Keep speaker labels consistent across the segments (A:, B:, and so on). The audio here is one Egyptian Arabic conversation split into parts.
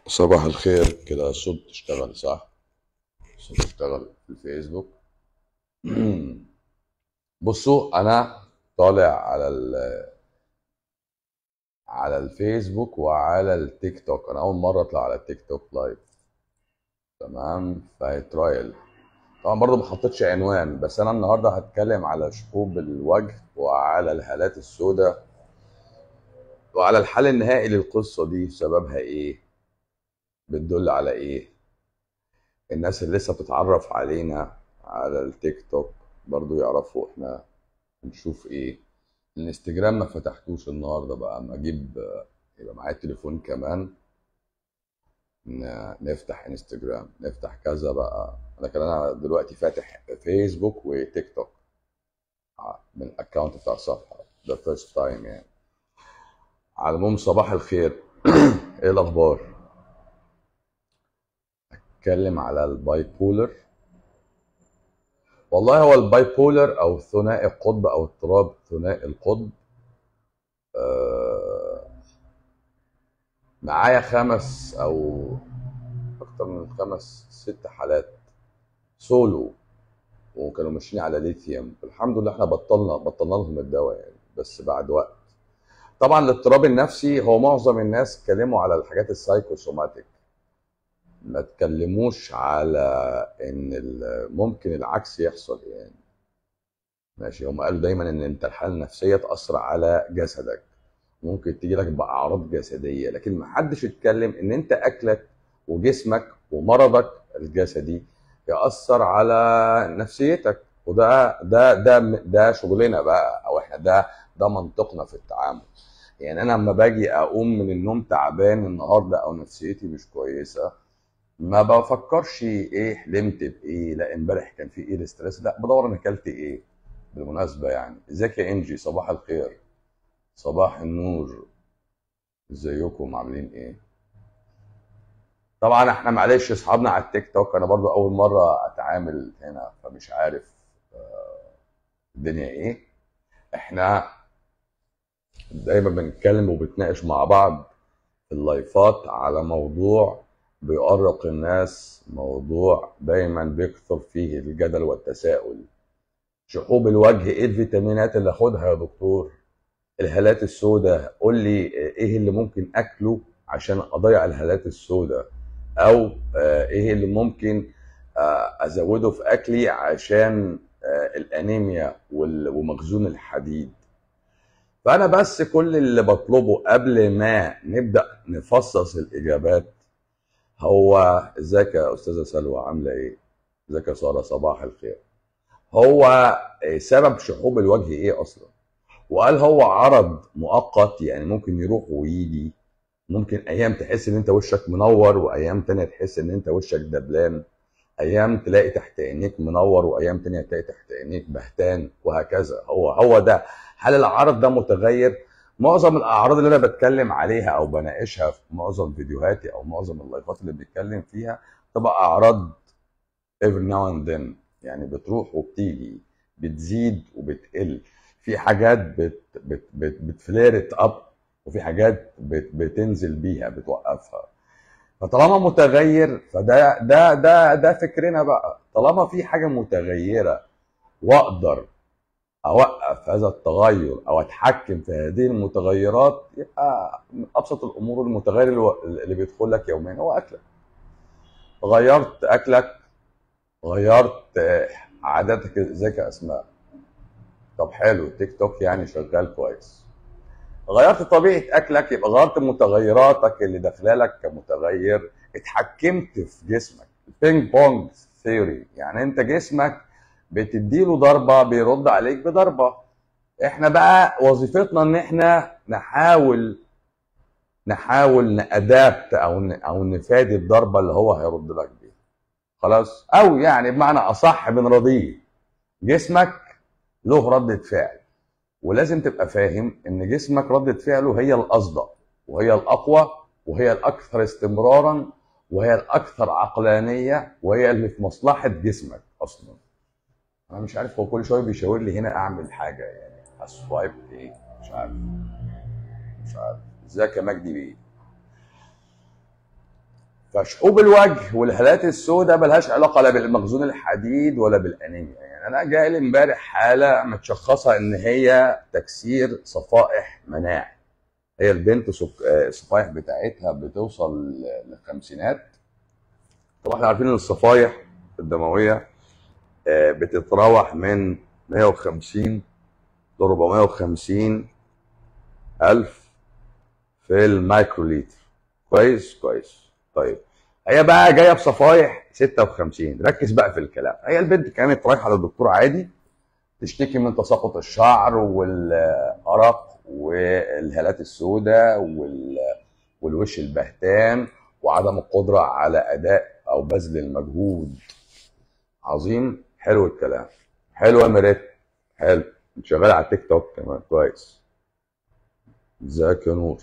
A: صباح الخير كده الصوت اشتغل صح الصوت اشتغل في الفيسبوك بصوا انا طالع على ال على الفيسبوك وعلى التيك توك انا اول مره اطلع على التيك توك لايف تمام فهي ترايل طبعا برضو ما حطيتش عنوان بس انا النهارده هتكلم على شحوب الوجه وعلى الهالات السوداء وعلى الحل النهائي للقصه دي سببها ايه بتدل على ايه الناس اللي لسه بتتعرف علينا على التيك توك برضو يعرفوا احنا بنشوف ايه الانستجرام ما فتحتوش النهارده بقى اما اجيب يبقى معايا التليفون كمان ن- نفتح انستجرام نفتح كذا بقى لكن انا دلوقتي فاتح فيسبوك وتيك توك ع- من الاكونت بتاع الصفحه ده فيرست تايم يعني على العموم صباح الخير ايه الاخبار اتكلم على الباي بولر والله هو الباي بولر او ثنائي القطب او اضطراب ثنائي القطب آه، معايا خمس او اكتر من خمس ست حالات سولو وكانوا ماشيين على ليثيوم الحمد لله احنا بطلنا بطلنا لهم الدواء يعني بس بعد وقت طبعا الاضطراب النفسي هو معظم الناس اتكلموا على الحاجات السايكوسوماتيك ما تكلموش على ان ال- ممكن العكس يحصل يعني ماشي هم قالوا دايما ان انت الحاله النفسيه تاثر على جسدك ممكن تيجي لك باعراض جسديه لكن ما حدش اتكلم ان انت اكلك وجسمك ومرضك الجسدي ياثر على نفسيتك وده ده ده ده شغلنا بقى او احنا ده ده منطقنا في التعامل يعني انا لما باجي اقوم من النوم تعبان النهارده او نفسيتي مش كويسه ما بفكرش ايه حلمت بايه لا امبارح كان في ايه الاسترس لا بدور انا اكلت ايه بالمناسبه يعني ازيك يا انجي صباح الخير صباح النور ازيكم عاملين ايه طبعا احنا معلش اصحابنا على التيك توك انا برضو اول مره اتعامل هنا فمش عارف آه، الدنيا ايه احنا دايما بنتكلم وبنتناقش مع بعض في اللايفات على موضوع بيؤرق الناس موضوع دايما بيكثر فيه الجدل والتساؤل شحوب الوجه ايه الفيتامينات اللي اخدها يا دكتور الهالات السوداء قول لي ايه اللي ممكن اكله عشان اضيع الهالات السوداء او آه، ايه اللي ممكن آه، ازوده في اكلي عشان آه، الانيميا وال- ومخزون الحديد فانا بس كل اللي بطلبه قبل ما نبدا نفصص الاجابات هو ازيك يا استاذه سلوى عامله ايه ازيك يا ساره صباح الخير هو آه، سبب شحوب الوجه ايه اصلا وقال هو عرض مؤقت يعني ممكن يروح ويجي ممكن ايام تحس ان انت وشك منور وايام تانية تحس ان انت وشك دبلان ايام تلاقي تحت عينيك منور وايام تانية تلاقي تحت عينيك بهتان وهكذا هو هو ده هل العرض ده متغير معظم الاعراض اللي انا بتكلم عليها او بناقشها في معظم فيديوهاتي او معظم اللايفات اللي بنتكلم فيها تبقى اعراض every now and then يعني بتروح وبتيجي بتزيد وبتقل في حاجات بت بت بت بتفليرت اب وفي حاجات بت بتنزل بيها بتوقفها فطالما متغير فده ده ده ده فكرنا بقى طالما في حاجه متغيره واقدر اوقف هذا التغير او اتحكم في هذه المتغيرات يبقى من ابسط الامور المتغير الو- اللي بيدخل لك يوميا هو اكلك غيرت اكلك غيرت آه، عاداتك ازيك يا اسماء طب حلو تيك توك يعني شغال كويس غيرت طبيعه اكلك يبقى غيرت متغيراتك اللي داخله لك كمتغير اتحكمت في جسمك البينج بونج ثيوري يعني انت جسمك بتديله ضربه بيرد عليك بضربه احنا بقى وظيفتنا ان احنا نحاول نحاول نادابت او ن- او نفادي الضربه اللي هو هيرد لك بيها خلاص او يعني بمعنى اصح بنرضيه جسمك له ردة فعل ولازم تبقى فاهم ان جسمك ردة فعله هي الاصدق وهي الاقوى وهي الاكثر استمرارا وهي الاكثر عقلانيه وهي اللي في مصلحه جسمك اصلا انا مش عارف هو كل شويه بيشاور لي هنا اعمل حاجه يعني اسوايب ايه مش عارف مش عارف ازيك يا مجدي بيه فشحوب الوجه والهالات السوداء ملهاش علاقه لا بالمخزون الحديد ولا بالانيميا يعني انا جاي لي امبارح حاله متشخصه ان هي تكسير صفائح مناعي هي البنت صف- آه، الصفائح بتاعتها بتوصل للخمسينات طبعا احنا عارفين ان الصفائح الدمويه آه، بتتراوح من 150 ل 450 الف في المايكروليتر كويس كويس طيب هي بقى جايه بصفايح 56 ركز بقى في الكلام هي البنت كانت رايحه للدكتور عادي تشتكي من تساقط الشعر والارق والهالات السوداء وال... والوش البهتان وعدم القدره على اداء او بذل المجهود عظيم حلو الكلام حلو يا ميريت حلو انت شغال على التيك توك كمان كويس ازيك يا نور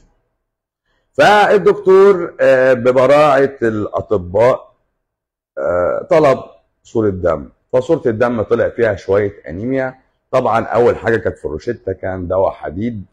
A: فالدكتور آه، ببراعه الاطباء آه، طلب صوره دم فصوره الدم طلع فيها شويه انيميا طبعا اول حاجه كانت في الروشته كان دواء حديد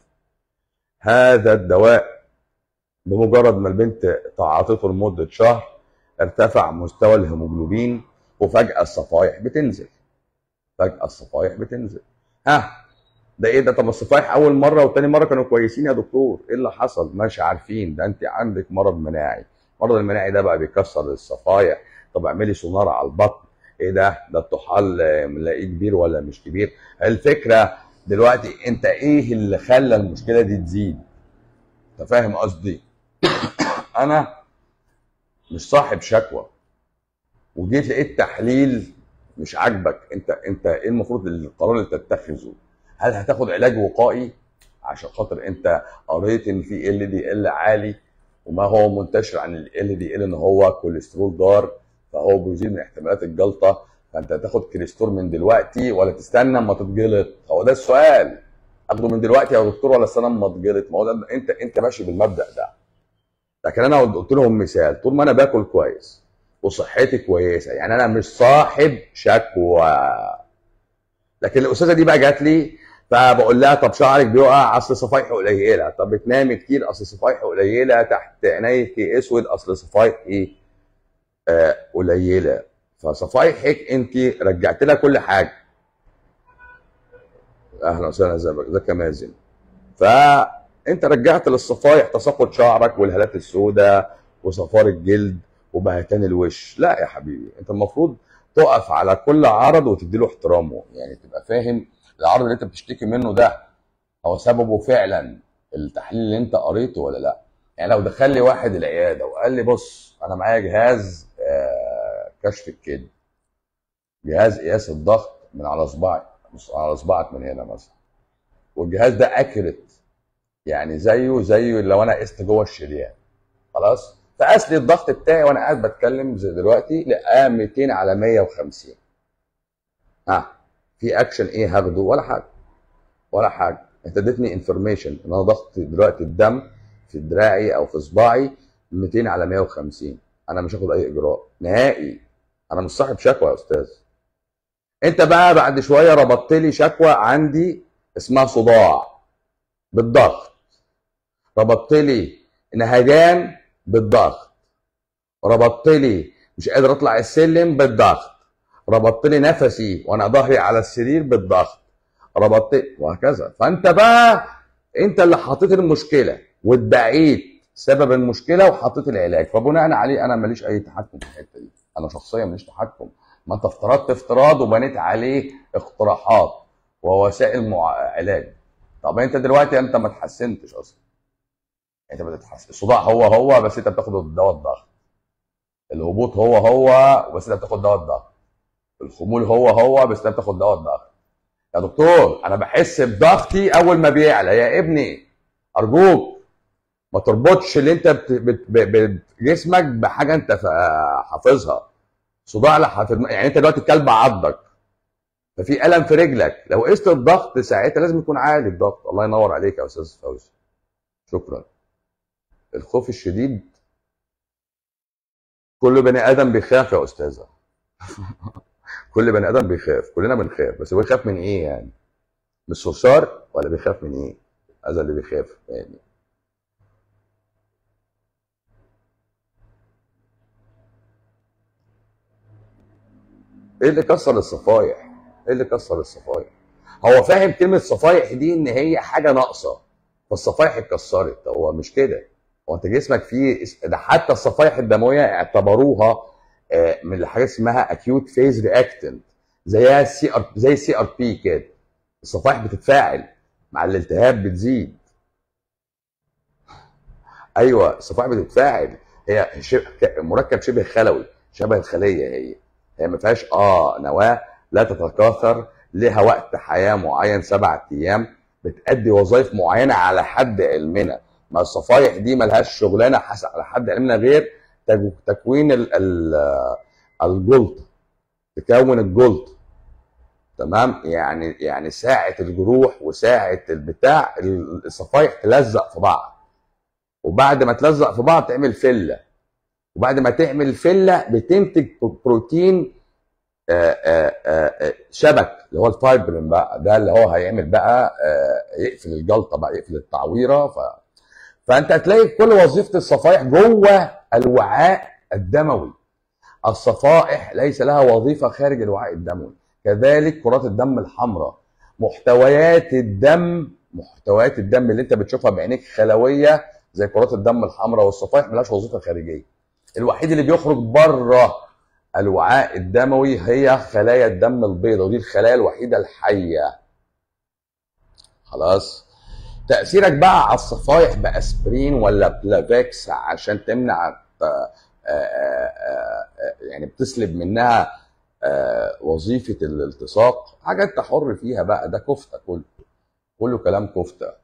A: هذا الدواء بمجرد ما البنت تعاطته لمده شهر ارتفع مستوى الهيموجلوبين وفجاه الصفائح بتنزل فجاه الصفائح بتنزل ها ده ايه ده طب الصفائح اول مره وتاني مره كانوا كويسين يا دكتور ايه اللي حصل مش عارفين ده انت عندك مرض مناعي المرض المناعي ده بقى بيكسر الصفائح طب اعملي سونار على البطن ايه ده ده الطحال آه، نلاقيه كبير ولا مش كبير الفكره دلوقتي انت ايه اللي خلى المشكله دي تزيد انت فاهم قصدي انا مش صاحب شكوى وجيت لقيت تحليل مش عاجبك انت انت ايه المفروض القرار اللي تتخذه هل هتاخد علاج وقائي عشان خاطر انت قريت ان في ال دي ال عالي وما هو منتشر عن ال دي ال ان هو كوليسترول دار فهو بيزيد من احتمالات الجلطه فانت هتاخد كريستور من دلوقتي ولا تستنى اما تتجلط هو ده السؤال اخده من دلوقتي يا دكتور ولا استنى اما اتجلط ما هو ده انت انت ماشي بالمبدا ده لكن انا قلت لهم مثال طول ما انا باكل كويس وصحتي كويسه يعني انا مش صاحب شكوى لكن الاستاذه دي بقى جات لي فبقول لها طب شعرك بيقع اصل صفايحي قليله طب بتنامي كتير اصل صفايحي قليله تحت عينيكي اسود اصل صفايحي آه قليله فصفايحك انت رجعت لها كل حاجه اهلا وسهلا ازيك ازيك يا مازن فانت رجعت للصفايح تساقط شعرك والهالات السوداء وصفار الجلد وبهتان الوش لا يا حبيبي انت المفروض تقف على كل عرض وتديله احترامه يعني تبقى فاهم العرض اللي انت بتشتكي منه ده هو سببه فعلا التحليل اللي انت قريته ولا لا يعني لو دخل لي واحد العياده وقال لي بص انا معايا جهاز آه، كشف الكلى جهاز قياس الضغط من على صباعي مش على صباعك من هنا مثلا والجهاز ده اكيرت يعني زيه زيه لو انا قست جوه الشريان خلاص فقاس لي الضغط بتاعي وانا قاعد بتكلم زي دلوقتي لقاه 200 على 150 ها في اكشن ايه هاخده ولا حاجه ولا حاجه انت اديتني انفورميشن ان انا ضغط دلوقتي الدم في دراعي او في صباعي 200 على 150 انا مش هاخد اي اجراء نهائي انا مش صاحب شكوى يا استاذ انت بقى بعد شويه ربطت لي شكوى عندي اسمها صداع بالضغط ربطت لي نهجان بالضغط ربطت لي مش قادر اطلع السلم بالضغط ربطت لي نفسي وانا ظهري على السرير بالضغط ربطت وهكذا فانت بقى انت اللي حطيت المشكله واتبعيت سبب المشكله وحطيت العلاج فبناء عليه انا ماليش اي تحكم في الحته دي انا شخصيا ماليش تحكم ما انت افترضت افتراض وبنيت عليه اقتراحات ووسائل مع... علاج طب انت دلوقتي انت ما اتحسنتش اصلا انت بتتحسن الصداع هو هو بس انت بتاخد دواء الضغط الهبوط هو هو بس انت بتاخد دواء الضغط الخمول هو هو بس انت بتاخد دواء الضغط يا دكتور انا بحس بضغطي اول ما بيعلى يا ابني ارجوك ما تربطش اللي انت بت... بت... بت... جسمك بحاجه انت ف- حافظها صداع لا حافظ يعني انت دلوقتي الكلب عضك ففي الم في رجلك لو قست الضغط ساعتها لازم يكون عالي الضغط الله ينور عليك يا استاذ فوزي شكرا الخوف الشديد كل بني ادم بيخاف يا استاذه كل بني ادم بيخاف كلنا بنخاف بس هو بيخاف من ايه يعني من الصرصار ولا بيخاف من ايه هذا اللي بيخاف يعني ايه اللي كسر الصفايح ايه اللي كسر الصفايح هو فاهم كلمه صفايح دي ان هي حاجه ناقصه فالصفايح اتكسرت هو مش كده هو انت جسمك فيه ده حتى الصفايح الدمويه اعتبروها آه، من حاجه اسمها اكيوت فيز رياكتنت زيها السي ار زي السي ار بي كده الصفائح بتتفاعل مع الالتهاب بتزيد ايوه الصفائح بتتفاعل هي شبه مركب شبه خلوي شبه الخليه هي هي ما فيهاش اه نواه لا تتكاثر لها وقت حياه معين سبعة ايام بتأدي وظائف معينه على حد علمنا ما الصفائح دي ملهاش شغلانه حسب على حد علمنا غير تج- تكوين ال- ال- الجلط تكون الجلط تمام يعني يعني ساعه الجروح وساعه البتاع الصفائح تلزق في بعض وبعد ما تلزق في بعض تعمل فله وبعد ما تعمل فله بتنتج بروتين آه، آه، آه، آه، شبك اللي هو الفايبرين بقى ده اللي هو هيعمل بقى آه، يقفل الجلطه بقى يقفل التعويره ف... فانت هتلاقي كل وظيفه الصفائح جوه الوعاء الدموي الصفائح ليس لها وظيفه خارج الوعاء الدموي كذلك كرات الدم الحمراء محتويات الدم محتويات الدم اللي انت بتشوفها بعينيك خلويه زي كرات الدم الحمراء والصفائح ملهاش وظيفه خارجيه الوحيد اللي بيخرج بره الوعاء الدموي هي خلايا الدم البيضاء ودي الخلايا الوحيده الحيه خلاص تاثيرك بقى على الصفائح باسبرين ولا بلافيكس عشان تمنع آه، آه، آه، آه، يعني بتسلب منها آه، وظيفه الالتصاق حاجه انت حر فيها بقى ده كفته كله كله كلام كفته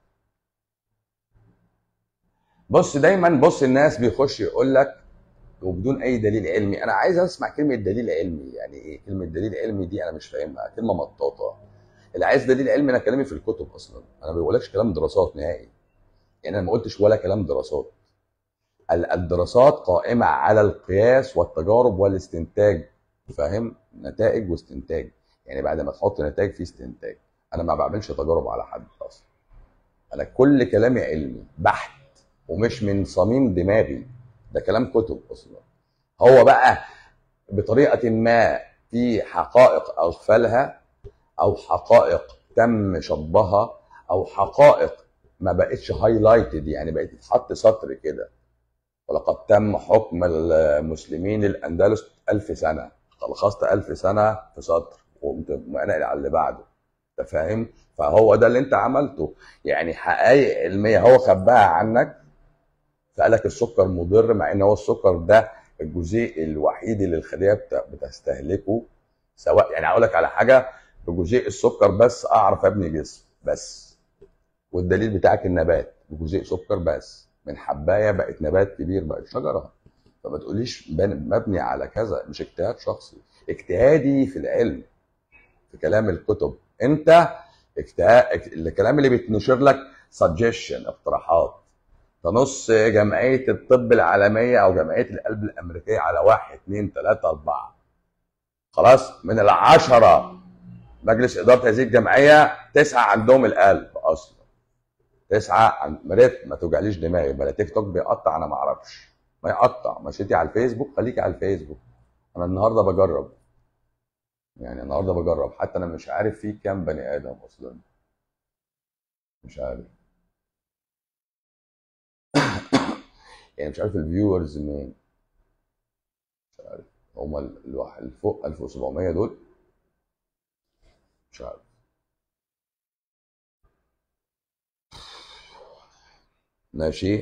A: بص دايما بص الناس بيخش يقول لك وبدون اي دليل علمي انا عايز اسمع كلمه دليل علمي يعني ايه كلمه دليل علمي دي انا مش فاهمها كلمه مطاطه اللي عايز دليل علمي انا كلامي في الكتب اصلا انا ما بقولكش كلام دراسات نهائي يعني انا ما قلتش ولا كلام دراسات ال- الدراسات قائمه على القياس والتجارب والاستنتاج فاهم نتائج واستنتاج يعني بعد ما تحط نتائج في استنتاج انا ما بعملش تجارب على حد اصلا انا كل كلامي علمي بحت ومش من صميم دماغي ده كلام كتب اصلا هو بقى بطريقه ما في حقائق اغفلها او حقائق تم شطبها او حقائق ما بقتش هايلايتد يعني بقت تتحط سطر كده ولقد تم حكم المسلمين الاندلس ألف سنه خلصت ألف سنه في سطر وقمت منقل على اللي بعده انت فاهم فهو ده اللي انت عملته يعني حقائق علميه هو خباها عنك فقال لك السكر مضر مع ان هو السكر ده الجزيء الوحيد اللي الخليه بت- بتستهلكه سواء يعني اقول لك على حاجه بجزيء السكر بس اعرف ابني جسم بس والدليل بتاعك النبات بجزيء سكر بس من حبايه بقت نبات كبير بقت شجره فما تقوليش بن- مبني على كذا مش اجتهاد شخصي اجتهادي في العلم في كلام الكتب انت اجتهاد الكلام اللي بتنشر لك سجشن اقتراحات تنص جمعية الطب العالمية أو جمعية القلب الأمريكية على واحد اثنين ثلاثة أربعة خلاص من العشرة مجلس إدارة هذه الجمعية تسعة عندهم القلب أصلا تسعة عن مريت ما توجعليش دماغي بلا تيك توك بيقطع أنا ما أعرفش ما يقطع مشيتي على الفيسبوك خليكي على الفيسبوك أنا النهاردة بجرب يعني النهاردة بجرب حتى أنا مش عارف في كام بني آدم أصلا مش عارف يعني مش عارف الفيورز مين مش عارف هما ال- الواحد اللي فوق 1700 دول مش عارف ماشي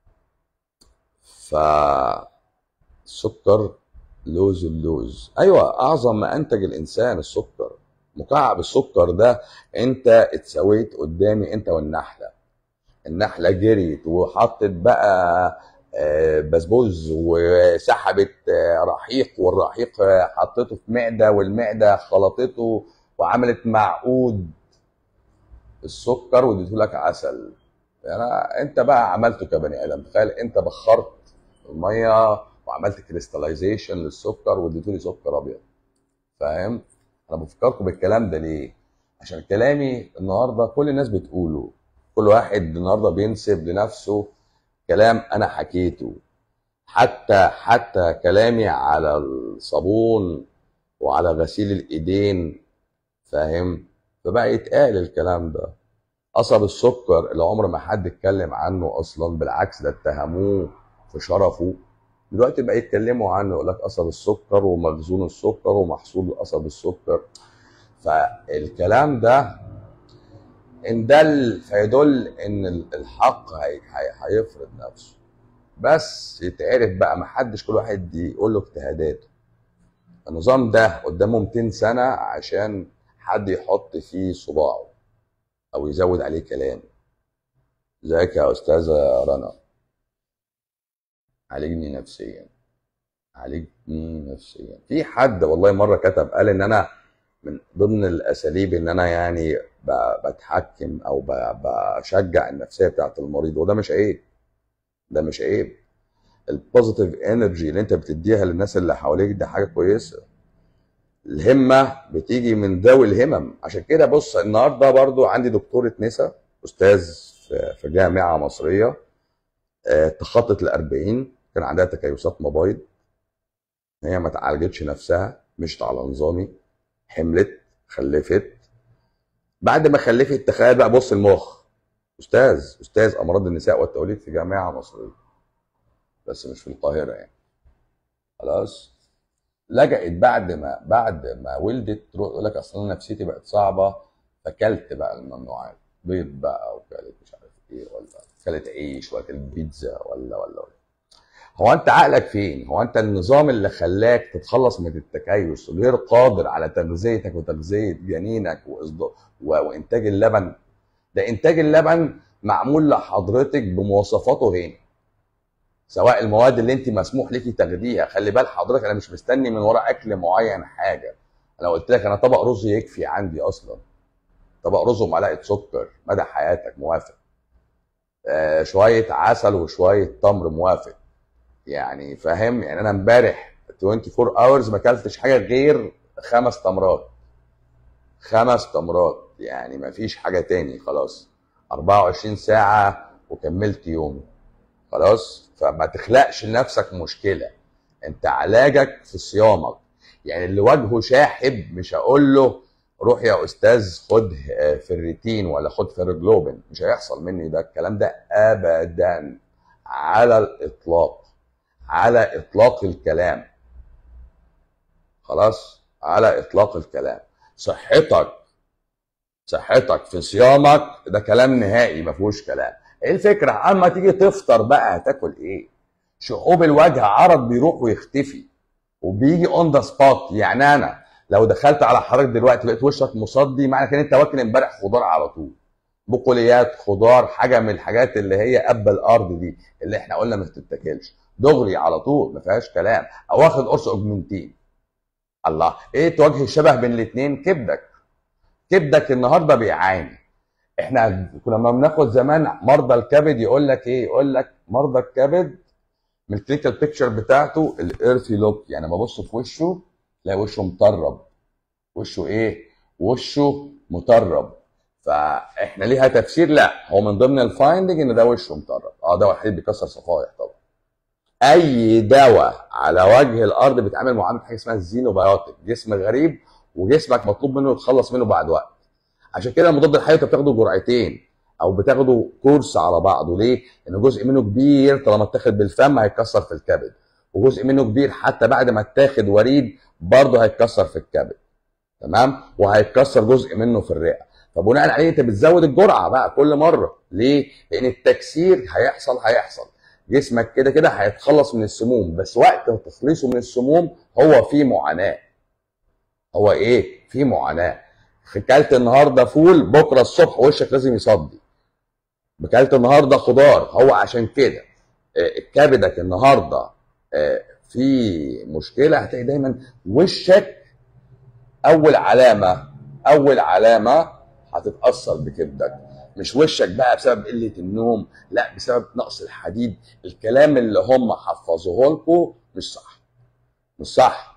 A: فالسكر لوز اللوز ايوه اعظم ما انتج الانسان السكر مكعب السكر ده انت اتسويت قدامي انت والنحله النحله جريت وحطت بقى آه، بسبوز وسحبت آه، رحيق والرحيق آه، حطته في معده والمعده خلطته وعملت معقود السكر واديته لك عسل يعني انت بقى عملته كبني ادم تخيل انت بخرت الميه وعملت كريستاليزيشن للسكر واديته لي سكر ابيض فاهم انا بفكركم بالكلام ده ليه عشان كلامي النهارده كل الناس بتقوله كل واحد النهارده بينسب لنفسه كلام انا حكيته حتى حتى كلامي على الصابون وعلى غسيل الايدين فاهم فبقى يتقال الكلام ده قصب السكر اللي عمر ما حد اتكلم عنه اصلا بالعكس ده اتهموه في شرفه دلوقتي بقى يتكلموا عنه يقول لك قصب السكر ومخزون السكر ومحصول قصب السكر فالكلام ده ان دل فيدل ان الحق هي- هي- هيفرض نفسه بس يتعرف بقى محدش كل واحد يقول له اجتهاداته النظام ده قدامه 200 سنة عشان حد يحط فيه صباعه او يزود عليه كلام ازيك يا استاذة رنا عالجني نفسيا عالجني نفسيا في حد والله مرة كتب قال ان انا من ضمن الاساليب ان انا يعني ب- بتحكم او ب- بشجع النفسيه بتاعت المريض وده مش عيب ده مش عيب البوزيتيف انرجي اللي انت بتديها للناس اللي حواليك دي حاجه كويسه الهمه بتيجي من ذوي الهمم عشان كده بص النهارده برضو عندي دكتوره نسا استاذ في في جامعه مصريه آه، تخطت ال 40 كان عندها تكيسات مبايض هي ما تعالجتش نفسها مشت على نظامي حملت خلفت بعد ما خلفت تخيل بقى بص المخ استاذ استاذ امراض النساء والتوليد في جامعه مصريه بس مش في القاهره يعني خلاص لجأت بعد ما بعد ما ولدت تروح تقول لك اصل انا نفسيتي بقت صعبه فكلت بقى الممنوعات بيض بقى وكلت مش عارف ايه ولا كلت عيش واكلت بيتزا ولا ولا ولا هو انت عقلك فين؟ هو انت النظام اللي خلاك تتخلص من التكيس غير قادر على تغذيتك وتغذيه جنينك وإصدار و... وانتاج اللبن ده انتاج اللبن معمول لحضرتك بمواصفاته هنا سواء المواد اللي انت مسموح ليكي تاخديها خلي بال حضرتك انا مش مستني من وراء اكل معين حاجه انا قلت لك انا طبق رز يكفي عندي اصلا طبق رز ومعلقه سكر مدى حياتك موافق آه شويه عسل وشويه تمر موافق يعني فاهم يعني انا امبارح 24 اورز ما اكلتش حاجه غير خمس تمرات خمس تمرات يعني ما فيش حاجه تاني خلاص 24 ساعه وكملت يومي خلاص فما تخلقش لنفسك مشكله انت علاجك في صيامك يعني اللي وجهه شاحب مش هقول له روح يا استاذ خد آه، فيريتين ولا خد فيروجلوبين مش هيحصل مني ده الكلام ده ابدا على الاطلاق على اطلاق الكلام خلاص على اطلاق الكلام صحتك صحتك في صيامك ده كلام نهائي ما فيهوش كلام ايه الفكره اما تيجي تفطر بقى هتاكل ايه شعوب الوجه عرض بيروح ويختفي وبيجي اون ذا سبوت يعني انا لو دخلت على حضرتك دلوقتي لقيت وشك مصدي معنى كده انت واكل امبارح خضار على طول بقوليات خضار حاجه من الحاجات اللي هي قبل الارض دي اللي احنا قلنا ما بتتاكلش دغري على طول ما فيهاش كلام او واخد قرص اوجمنتين الله ايه توجه الشبه بين الاثنين كبدك كبدك النهارده بيعاني احنا كنا لما بناخد زمان مرضى الكبد يقول لك ايه يقول لك مرضى الكبد من الكلينيكال بيكتشر بتاعته الايرثي لوك يعني ببص في وشه تلاقي وشه مطرب وشه ايه وشه مطرب فاحنا ليها تفسير لا هو من ضمن الفايندنج ان ده وشه مطرب اه دواء حديد بيكسر صفائح طبعا اي دواء على وجه الارض بيتعامل معامله حاجه اسمها الزينوبيوتيك جسم غريب وجسمك مطلوب منه يتخلص منه بعد وقت عشان كده المضاد الحيوي انت بتاخده جرعتين او بتاخده كورس على بعضه ليه؟ لان جزء منه كبير طالما اتاخد بالفم هيتكسر في الكبد وجزء منه كبير حتى بعد ما اتاخد وريد برضه هيتكسر في الكبد تمام وهيتكسر جزء منه في الرئه فبناء عليه انت بتزود الجرعه بقى كل مره ليه؟ لان التكسير هيحصل هيحصل جسمك كده كده هيتخلص من السموم بس وقت تخليصه من السموم هو في معاناه هو ايه؟ في معاناه كلت النهارده فول بكره الصبح وشك لازم يصدي كلت النهارده خضار هو عشان كده آه، كبدك النهارده آه، في مشكله هتلاقي دايما وشك اول علامه اول علامه هتتاثر بكبدك مش وشك بقى بسبب قله النوم لا بسبب نقص الحديد الكلام اللي هم حفظوه لكم مش صح مش صح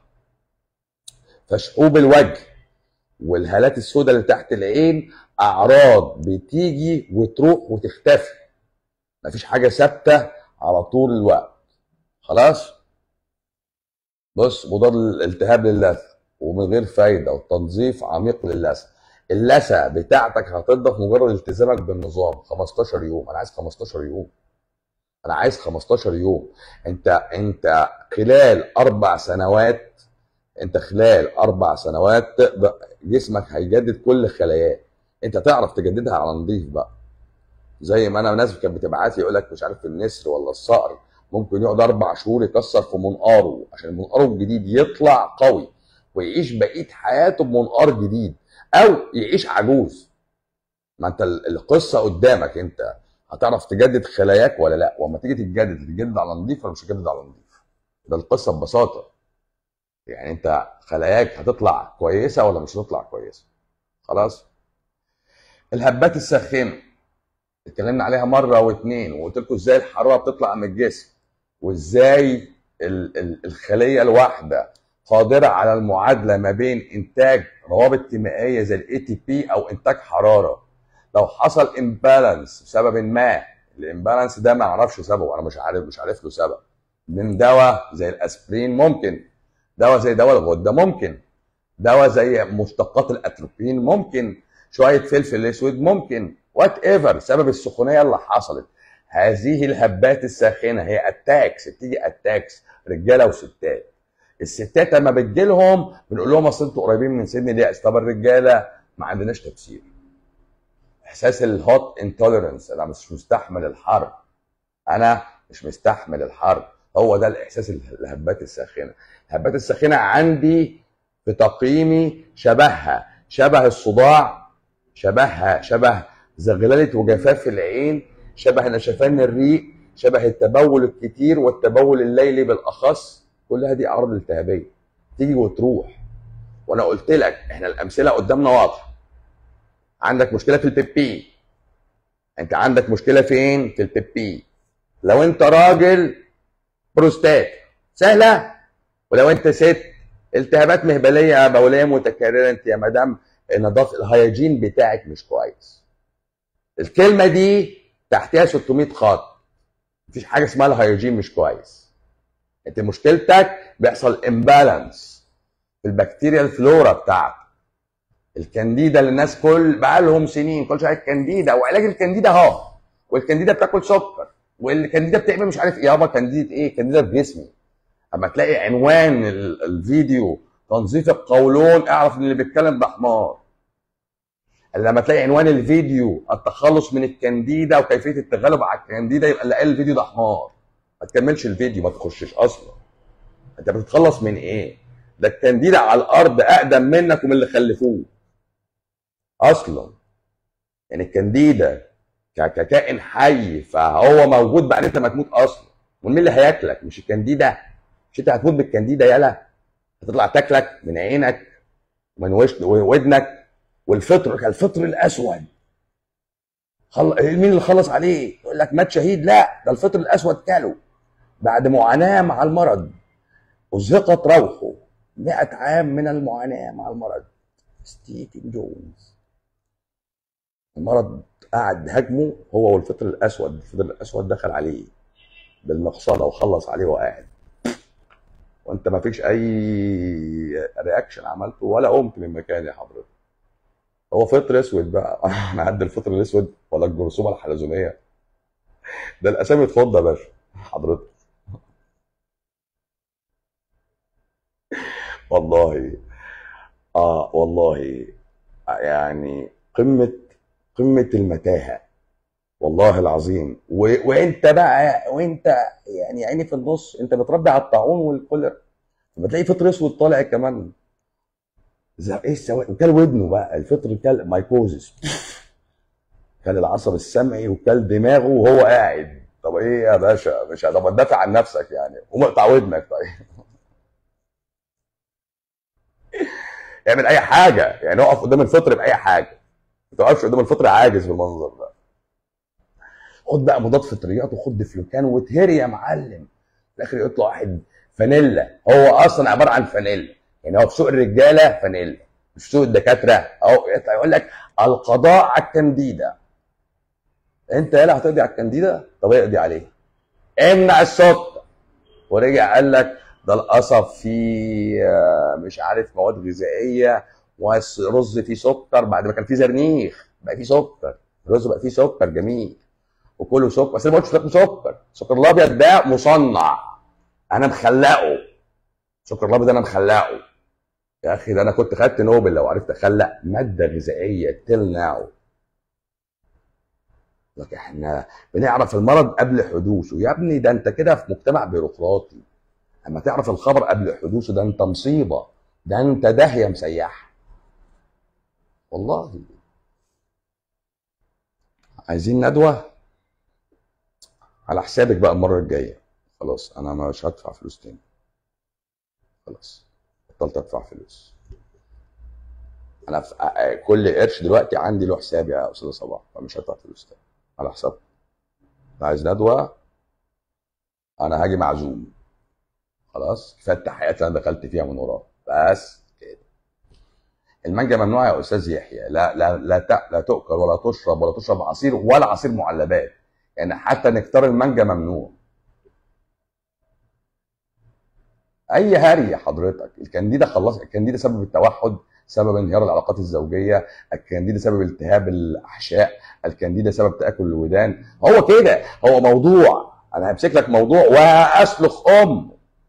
A: فشحوب الوجه والهالات السوداء اللي تحت العين اعراض بتيجي وتروح وتختفي مفيش حاجه ثابته على طول الوقت خلاص بص مضاد الالتهاب للثه ومن غير فايده وتنظيف عميق للثه اللثه بتاعتك هتنضف مجرد التزامك بالنظام 15 يوم انا عايز 15 يوم انا عايز 15 يوم انت انت خلال اربع سنوات انت خلال اربع سنوات تقدر جسمك هيجدد كل خلاياه انت تعرف تجددها على نظيف بقى زي ما انا ناس كانت بتبعت لي يقول لك مش عارف النسر ولا الصقر ممكن يقعد اربع شهور يكسر في منقاره عشان منقاره الجديد يطلع قوي ويعيش بقيه حياته بمنقار جديد او يعيش عجوز ما انت القصه قدامك انت هتعرف تجدد خلاياك ولا لا وما تيجي تتجدد تتجدد على نظيف ولا مش هتجدد على نظيف ده القصه ببساطه يعني انت خلاياك هتطلع كويسه ولا مش هتطلع كويسه خلاص الهبات الساخنه اتكلمنا عليها مره واثنين وقلت لكم ازاي الحراره بتطلع من الجسم وازاي الخليه الواحده قادره على المعادله ما بين انتاج روابط كيميائيه زي الاي تي بي او انتاج حراره لو حصل امبالانس بسبب ما الامبالانس ده ما اعرفش سببه انا مش عارف مش عارف له سبب من دواء زي الاسبرين ممكن دواء زي دواء الغده ممكن دواء زي مشتقات الاتروبين ممكن شويه فلفل اسود ممكن وات ايفر سبب السخونيه اللي حصلت هذه الهبات الساخنه هي اتاكس بتيجي اتاكس رجاله وستات الستات لما بتجي لهم بنقول لهم اصل انتوا قريبين من سن الياس طب الرجاله ما عندناش تفسير احساس الهوت انتوليرنس انا مش مستحمل الحر انا مش مستحمل الحر هو ده الاحساس الهبات الساخنه الهبات الساخنه عندي في تقييمي شبهها شبه الصداع شبهها شبه زغلله وجفاف العين شبه نشفان الريق شبه التبول الكتير والتبول الليلي بالاخص كلها دي اعراض التهابيه تيجي وتروح وانا قلت لك احنا الامثله قدامنا واضحه عندك مشكله في البيبي انت عندك مشكله فين في البيبي لو انت راجل بروستات سهله ولو انت ست التهابات مهبليه بوليه متكرره انت يا مدام النظافه الهيجين بتاعك مش كويس الكلمه دي تحتها 600 خط مفيش حاجه اسمها الهيجين مش كويس انت مشكلتك بيحصل امبالانس في البكتيريا الفلورا بتاعتك الكانديدا اللي الناس كل بقى لهم سنين كل شويه كانديدا وعلاج الكانديدا اهو والكانديدا بتاكل سكر والكانديدا بتعمل مش عارف ايه يابا كانديدا ايه كانديدا في جسمي اما تلاقي عنوان الفيديو تنظيف القولون اعرف ان اللي بيتكلم ده حمار لما تلاقي عنوان الفيديو التخلص من الكانديدا وكيفيه التغلب على الكانديدا يبقى اللي قال الفيديو ده حمار ما تكملش الفيديو ما تخشش اصلا انت بتتخلص من ايه ده الكانديدا على الارض اقدم منك ومن اللي خلفوه اصلا يعني الكانديدا ككائن حي فهو موجود بعد انت ما تموت اصلا ومين اللي هياكلك مش الكانديدا مش انت هتموت بالكانديدا يالا هتطلع تاكلك من عينك ومن ودنك والفطر الفطر الاسود خل... مين اللي خلص عليه؟ يقول لك مات شهيد لا ده الفطر الاسود كاله بعد معاناه مع المرض ازهقت روحه 100 عام من المعاناه مع المرض ستيفن جونز المرض قعد هاجمه هو والفطر الاسود الفطر الاسود دخل عليه بالمقصله وخلص عليه وقاعد وانت ما فيش اي رياكشن عملته ولا قمت من مكاني حضرتك هو فطر اسود بقى انا قد الفطر الاسود ولا الجرثومه الحلزونيه ده الاسامي تخض يا باشا حضرتك والله اه والله يعني قمه قمه المتاهه والله العظيم و... وانت بقى وانت يعني عيني في النص انت بتربي على الطاعون والكولر بتلاقي فطر اسود طالع كمان ايه السواد وكل ودنه بقى الفطر كل مايكوزس كل العصب السمعي وكل دماغه وهو قاعد طب ايه يا باشا مش طب تدافع عن نفسك يعني قوم اقطع ودنك طيب اعمل اي حاجه يعني اقف قدام الفطر باي حاجه ما تقفش قدام الفطر عاجز بالمنظر ده خد بقى مضاد فطريات وخد دفلوكان وتهري يا معلم في الاخر يطلع واحد فانيلا هو اصلا عباره عن فانيلا يعني هو في سوق الرجاله فانيلا مش في سوق الدكاتره اهو يطلع يقول لك القضاء على الكانديدا انت يالا هتقضي على الكانديدا طب اقضي عليه امنع السكر ورجع قال لك ده القصب فيه آه، مش عارف مواد غذائيه ورز فيه سكر بعد ما كان فيه زرنيخ بقى فيه سكر الرز بقى فيه سكر جميل وكله سكر بس انا ما قلتش تاكل سكر السكر الابيض ده مصنع انا مخلقه السكر الابيض انا مخلقه يا اخي ده انا كنت خدت نوبل لو عرفت اخلق ماده غذائيه تيل ناو لك احنا بنعرف المرض قبل حدوثه يا ابني ده انت كده في مجتمع بيروقراطي اما تعرف الخبر قبل حدوثه ده انت مصيبه ده انت داهيه مسيحه والله عايزين ندوه على حسابك بقى المره الجايه خلاص انا مش هدفع فلوس تاني خلاص بطلت ادفع فلوس انا في كل قرش دلوقتي عندي له حساب يا استاذ صباح فمش هدفع فلوس تاني على حساب عايز ندوه انا هاجي معزوم خلاص كفايه التحقيقات اللي انا دخلت فيها من وراه بس كده المانجا ممنوعه يا استاذ يحيى لا لا لا ت- لا تؤكل ولا تشرب ولا تشرب عصير ولا عصير معلبات يعني حتى نكتار المانجا ممنوع اي هري يا حضرتك الكانديدا خلاص الكانديدا سبب التوحد سبب انهيار العلاقات الزوجيه الكانديدا سبب التهاب الاحشاء الكانديدا سبب تاكل الودان هو كده هو موضوع انا همسك لك موضوع واسلخ ام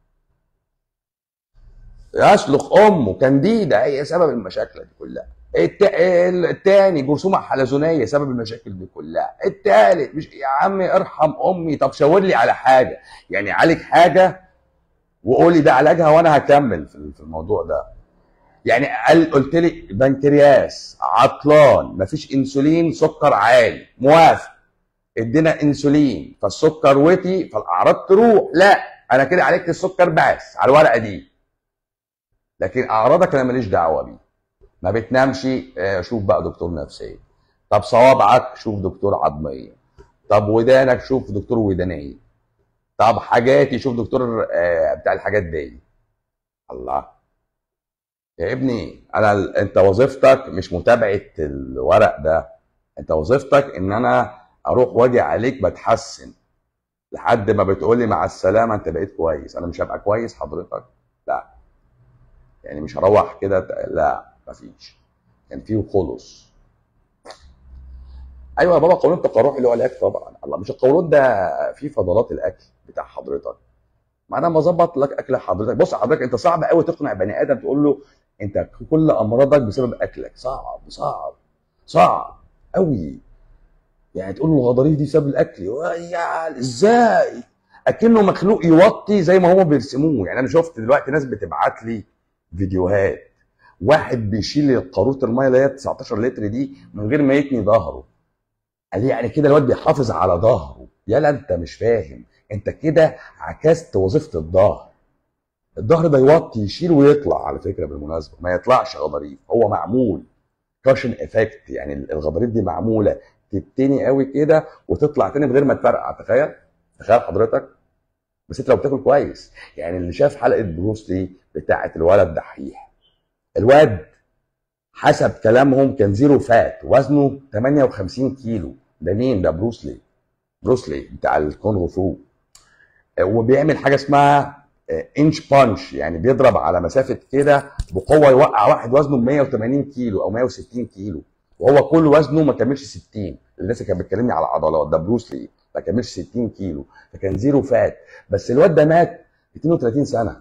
A: يسلخ امه كانديدا هي سبب المشاكل دي كلها الت... التاني جرثومه حلزونيه سبب المشاكل دي كلها التالت مش يا عمي ارحم امي طب شاور لي على حاجه يعني عالج حاجه وقول لي ده علاجها وانا هكمل في في الموضوع ده يعني قال قلت لي بنكرياس عطلان مفيش انسولين سكر عالي موافق ادينا انسولين فالسكر وطي فالاعراض تروح لا انا كده عالجت السكر بس على الورقه دي لكن اعراضك انا ماليش دعوه بيه ما بتنامش آه، شوف بقى دكتور نفسي طب صوابعك شوف دكتور عظميه طب ودانك شوف دكتور ودانيه طب حاجاتي شوف دكتور آه، بتاع الحاجات دي الله يا ابني انا ال- انت وظيفتك مش متابعه الورق ده انت وظيفتك ان انا اروح واجي عليك بتحسن لحد ما بتقولي مع السلامه انت بقيت كويس انا مش هبقى كويس حضرتك لا يعني مش هروح كده ت- لا مفيش كان فيه خلص ايوه يا بابا قولون تقرحي اللي هو الاكل طبعا الله مش القولون ده فيه فضلات الاكل بتاع حضرتك ما انا بظبط لك اكل حضرتك بص حضرتك انت صعب قوي تقنع بني ادم تقول له انت كل امراضك بسبب اكلك صعب صعب صعب قوي يعني تقول له الغضاريف دي بسبب الاكل يا ازاي اكنه مخلوق يوطي زي ما هم بيرسموه يعني انا شفت دلوقتي ناس بتبعت لي فيديوهات واحد بيشيل قاروره الميه اللي هي 19 لتر دي من غير ما يتني ظهره قال لي يعني كده الواد بيحافظ على ظهره يلا انت مش فاهم انت كده عكست وظيفه الظهر الظهر ده يوطي يشيل ويطلع على فكره بالمناسبه ما يطلعش غضاريف هو معمول كاشن افكت يعني الغضاريف دي معموله تتني قوي كده وتطلع تاني من غير ما تفرقع تخيل تخيل حضرتك بس انت لو بتاكل كويس يعني اللي شاف حلقه بروس لي بتاعه الولد دحيح الواد حسب كلامهم كان زيرو فات وزنه 58 كيلو ده مين ده بروسلي بروسلي بتاع الكونغ فو وبيعمل حاجه اسمها انش بانش يعني بيضرب على مسافه كده بقوه يوقع واحد وزنه 180 كيلو او 160 كيلو وهو كل وزنه ما كملش 60 الناس اللي كانت بتكلمني على عضلات ده بروسلي ما كملش 60 كيلو فكان زيرو فات بس الواد ده مات 32 سنه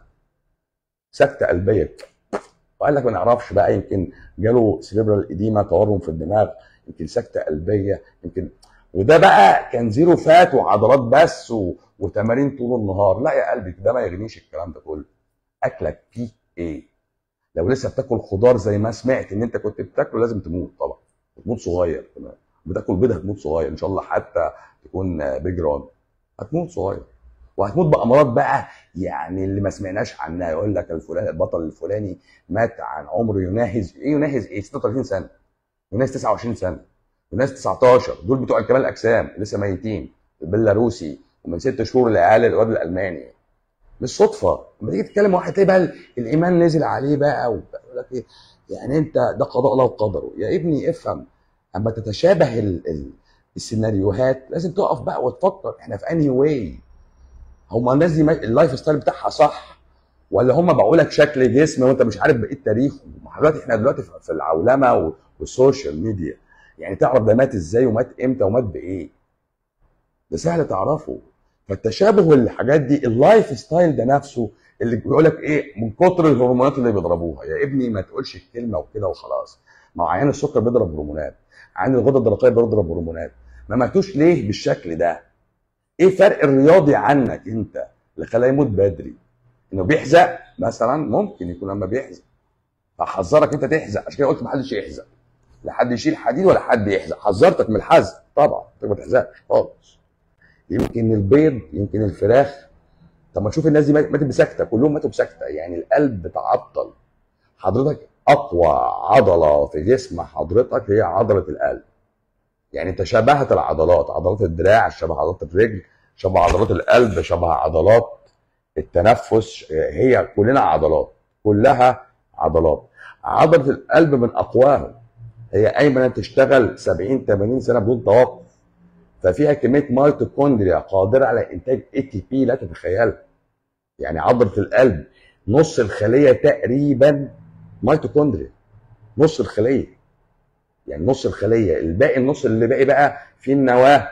A: سكته قلبيه وقال لك ما نعرفش بقى يمكن جاله سيريبرال اديما تورم في الدماغ يمكن سكته قلبيه يمكن وده بقى كان زيرو فات وعضلات بس و... وتمارين طول النهار لا يا قلبي ده ما يغنيش الكلام ده كله اكلك فيه ايه لو لسه بتاكل خضار زي ما سمعت ان انت كنت بتاكله لازم تموت طبعا وتموت صغير كمان بتاكل بيض هتموت صغير ان شاء الله حتى تكون بيج ران هتموت صغير وهتموت بامراض بقى يعني اللي ما سمعناش عنها يقول لك الفلان البطل الفلاني مات عن عمر يناهز ايه يناهز ايه 36 سنه وناس 29 سنه وناس 19 دول بتوع كمال الاجسام لسه ميتين البيلاروسي ومن ست شهور الاقل الواد الالماني مش صدفه لما تيجي تتكلم واحد تلاقي بقى الايمان نزل عليه بقى ويقول لك ايه يعني انت ده قضاء الله وقدره يا ابني افهم اما تتشابه ال ال السيناريوهات لازم تقف بقى وتفكر احنا في انهي واي هما الناس دي ما- اللايف ستايل بتاعها صح ولا هم باعوا لك شكل جسم وانت مش عارف بقيه تاريخه ما إحنا دلوقتي احنا دلوقتي في العولمه و- والسوشيال ميديا يعني تعرف ده مات ازاي ومات امتى ومات بايه ده سهل تعرفه فالتشابه الحاجات دي اللايف ستايل ده نفسه اللي بيقول لك ايه من كتر الهرمونات اللي بيضربوها يا ابني ما تقولش الكلمه وكده وخلاص ما هو عيان السكر بيضرب هرمونات عيان الغده الدرقيه بيضرب هرمونات ما ماتوش ليه بالشكل ده ايه فرق الرياضي عنك انت اللي خلاه يموت بدري انه بيحزق مثلا ممكن يكون لما بيحزق فحذرك انت تحزق عشان كده قلت ما حدش يحزق لا حد يشيل حديد ولا حد يحزق حذرتك من الحزق طبعا انت ما تحزقش خالص يمكن البيض يمكن الفراخ طب ما تشوف الناس دي ماتت بسكته كلهم ماتوا بسكته يعني القلب تعطل حضرتك اقوى عضله في جسم حضرتك هي عضله القلب يعني انت شبهت العضلات عضلات الدراع شبه عضلات الرجل شبه عضلات القلب شبه عضلات التنفس هي كلنا عضلات كلها عضلات عضله القلب من اقواهم هي قايمه تشتغل 70 80 سنه بدون توقف ففيها كميه ميتوكوندريا قادره على انتاج اي تي بي لا تتخيلها يعني عضله القلب نص الخليه تقريبا ميتوكوندريا نص الخليه يعني نص الخليه الباقي النص اللي باقي بقى في النواه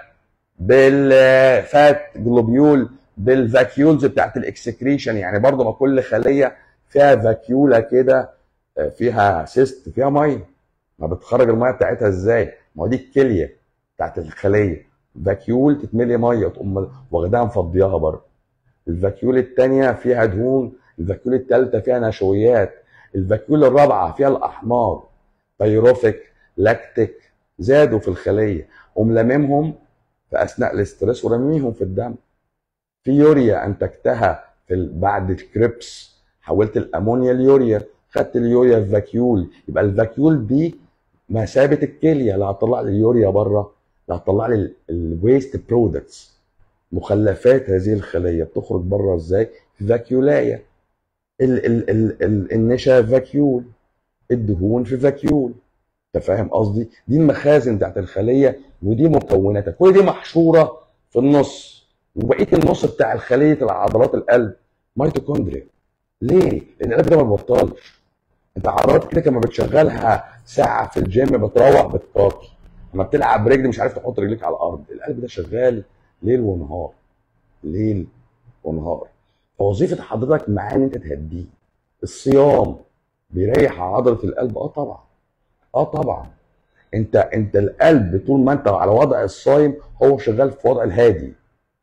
A: بالفات جلوبيول بالفاكيولز بتاعت الاكسكريشن يعني برضه ما كل خليه فيها فاكيولا كده فيها سيست فيها ميه ما بتخرج الميه بتاعتها ازاي؟ ما هو دي الكليه بتاعت الخليه فاكيول تتملي ميه تقوم واخداها مفضياها بره الفاكيول الثانيه فيها دهون الفاكيول الثالثه فيها نشويات الفاكيول الرابعه فيها الاحماض بيروفيك لاكتيك زادوا في الخليه قوم لاممهم في اثناء الاسترس ورميهم في الدم في يوريا انتجتها في ال- بعد الكريبس حولت الامونيا ليوريا خدت اليوريا في فاكيول يبقى الفاكيول دي مثابه الكليه اللي هتطلع لي اليوريا بره اللي هتطلع لي الويست برودكتس مخلفات هذه الخليه بتخرج بره ازاي؟ في فاكيولايه ال ال ال ال النشا فاكيول الدهون في فاكيول انت فاهم قصدي؟ دي المخازن بتاعت الخليه ودي مكوناتها كل دي محشوره في النص وبقيه النص بتاع الخليه العضلات القلب ميتوكوندريا ليه؟ لان القلب ده ما بيبطلش انت عضلات كده لما بتشغلها ساعه في الجيم بتروح بتطاقي لما بتلعب رجل مش عارف تحط رجليك على الارض القلب ده شغال ليل ونهار ليل ونهار فوظيفه حضرتك معاه ان انت تهديه الصيام بيريح عضله القلب اه طبعا اه طبعا انت انت القلب طول ما انت على وضع الصايم هو شغال في وضع الهادي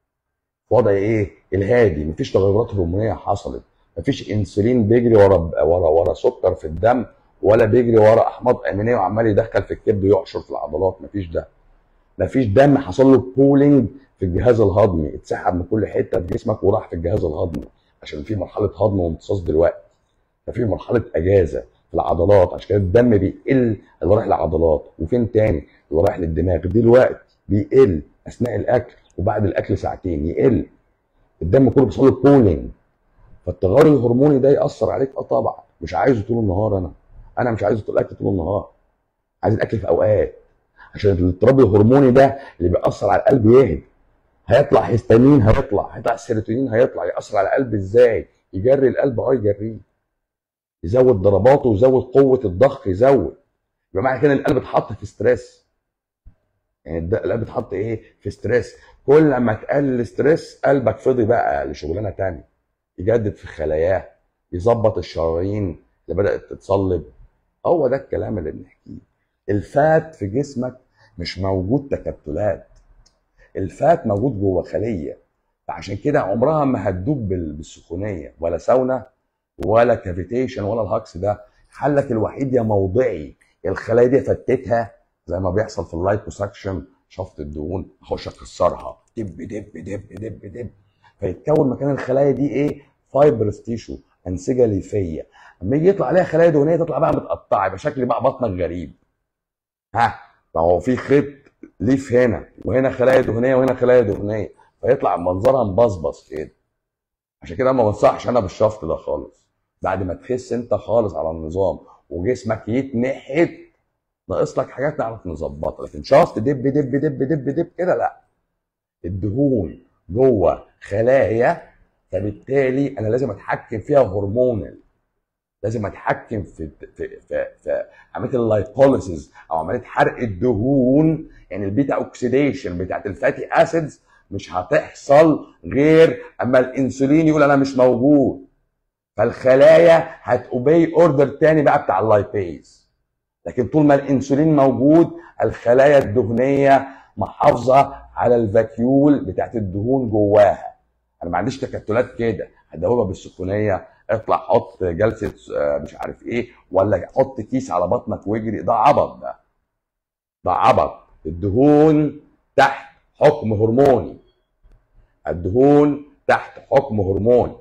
A: في وضع ايه الهادي مفيش تغيرات هرمونيه حصلت مفيش انسولين بيجري ورا ورا ورا سكر في الدم ولا بيجري ورا احماض امينيه وعمال يدخل في الكبد ويحشر في العضلات مفيش ده مفيش دم حصل له بولينج في الجهاز الهضمي اتسحب من كل حته في جسمك وراح في الجهاز الهضمي عشان في مرحله هضم وامتصاص دلوقتي ففي مرحله اجازه في العضلات عشان كده الدم بيقل اللي رايح للعضلات وفين تاني اللي رايح للدماغ دلوقتي بيقل اثناء الاكل وبعد الاكل ساعتين يقل الدم كله بيحصل له بولينج فالتغير الهرموني ده ياثر عليك اه طبعا مش عايزه طول النهار انا انا مش عايزه طول الاكل طول النهار عايز الاكل في اوقات عشان الاضطراب الهرموني ده اللي بيأثر على القلب يهدى هيطلع هيستامين هيطلع هيطلع السيروتونين هيطلع يأثر على القلب ازاي يجري القلب اه يجريه يزود ضرباته ويزود قوة الضخ يزود يبقى معنى كده القلب اتحط في ستريس يعني الد- القلب اتحط ايه في ستريس كل ما تقلل ستريس قلبك فضي بقى لشغلانه تانية يجدد في خلاياه يظبط الشرايين اللي بدات تتصلب هو ده الكلام اللي بنحكيه الفات في جسمك مش موجود تكتلات الفات موجود جوه خليه فعشان كده عمرها ما هتدوب بال- بالسخونيه ولا ساونا ولا كافيتيشن ولا الهكس ده حلك الوحيد يا موضعي الخلايا دي فتتها زي ما بيحصل في اللايكوساكشن شفط الدهون اخش اكسرها دب دب دب دب دب فيتكون مكان الخلايا دي ايه فايبرس تيشو انسجه ليفيه اما يجي يطلع عليها خلايا دهنيه تطلع بقى متقطعه يبقى شكل بقى بطنك غريب ها ما هو في خيط ليف هنا وهنا خلايا دهنيه وهنا خلايا دهنيه فيطلع منظرها مبصبص كده عشان كده ما بنصحش انا بالشفط ده خالص بعد ما تخس انت خالص على النظام وجسمك يتنحت ناقص لك حاجات نعرف نظبطها لكن شفط دب دب دب دب دب كده لا الدهون جوه خلايا فبالتالي انا لازم اتحكم فيها هرمونال لازم اتحكم في في في, في عمليه اللايبوليسيس او عمليه حرق الدهون يعني البيتا اوكسيديشن بتاعت الفاتي اسيدز مش هتحصل غير اما الانسولين يقول انا مش موجود فالخلايا هتوبي اوردر تاني بقى بتاع اللايبيز لكن طول ما الانسولين موجود الخلايا الدهنيه محافظه على الفاكيول بتاعت الدهون جواها انا ما عنديش تكتلات كده هدوبها بالسخونيه اطلع حط جلسه آه، مش عارف ايه ولا حط كيس على بطنك واجري ده عبط ده ده عبط الدهون تحت حكم هرموني الدهون تحت حكم هرموني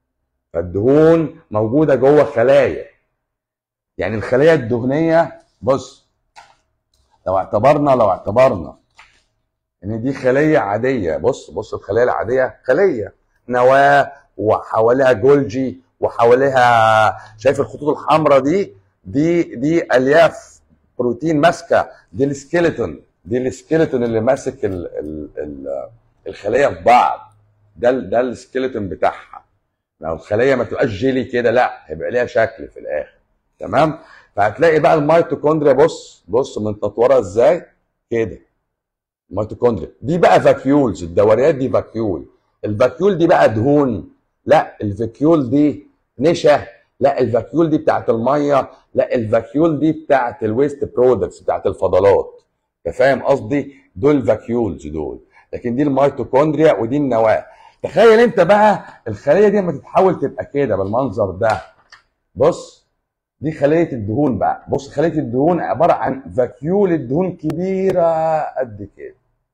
A: فالدهون موجوده جوه خلايا يعني الخلايا الدهنيه بص لو اعتبرنا لو اعتبرنا ان دي خليه عاديه بص بص الخليه العاديه خليه نواه وحواليها جولجي وحواليها شايف الخطوط الحمراء دي دي دي الياف بروتين ماسكه دي السكيلتون دي السكيلتون اللي ماسك ال ال ال الخليه في بعض ده ال ده السكيلتون بتاعها لو الخليه ما تبقاش جيلي كده لا هيبقى ليها شكل في الاخر تمام فهتلاقي بقى الميتوكوندريا بص بص متطوره ازاي كده الميتوكوندريا دي بقى فاكيولز الدوريات دي فاكيول الفاكيول دي بقى دهون لا الفاكيول دي نشا لا الفاكيول دي بتاعت الميه لا الفاكيول دي بتاعت الويست برودكتس بتاعت الفضلات انت فاهم قصدي دول فاكيولز دول لكن دي الميتوكوندريا ودي النواه تخيل انت بقى الخليه دي لما تتحول تبقى كده بالمنظر ده بص دي خليه الدهون بقى بص خليه الدهون عباره عن فاكيول الدهون كبيره قد كده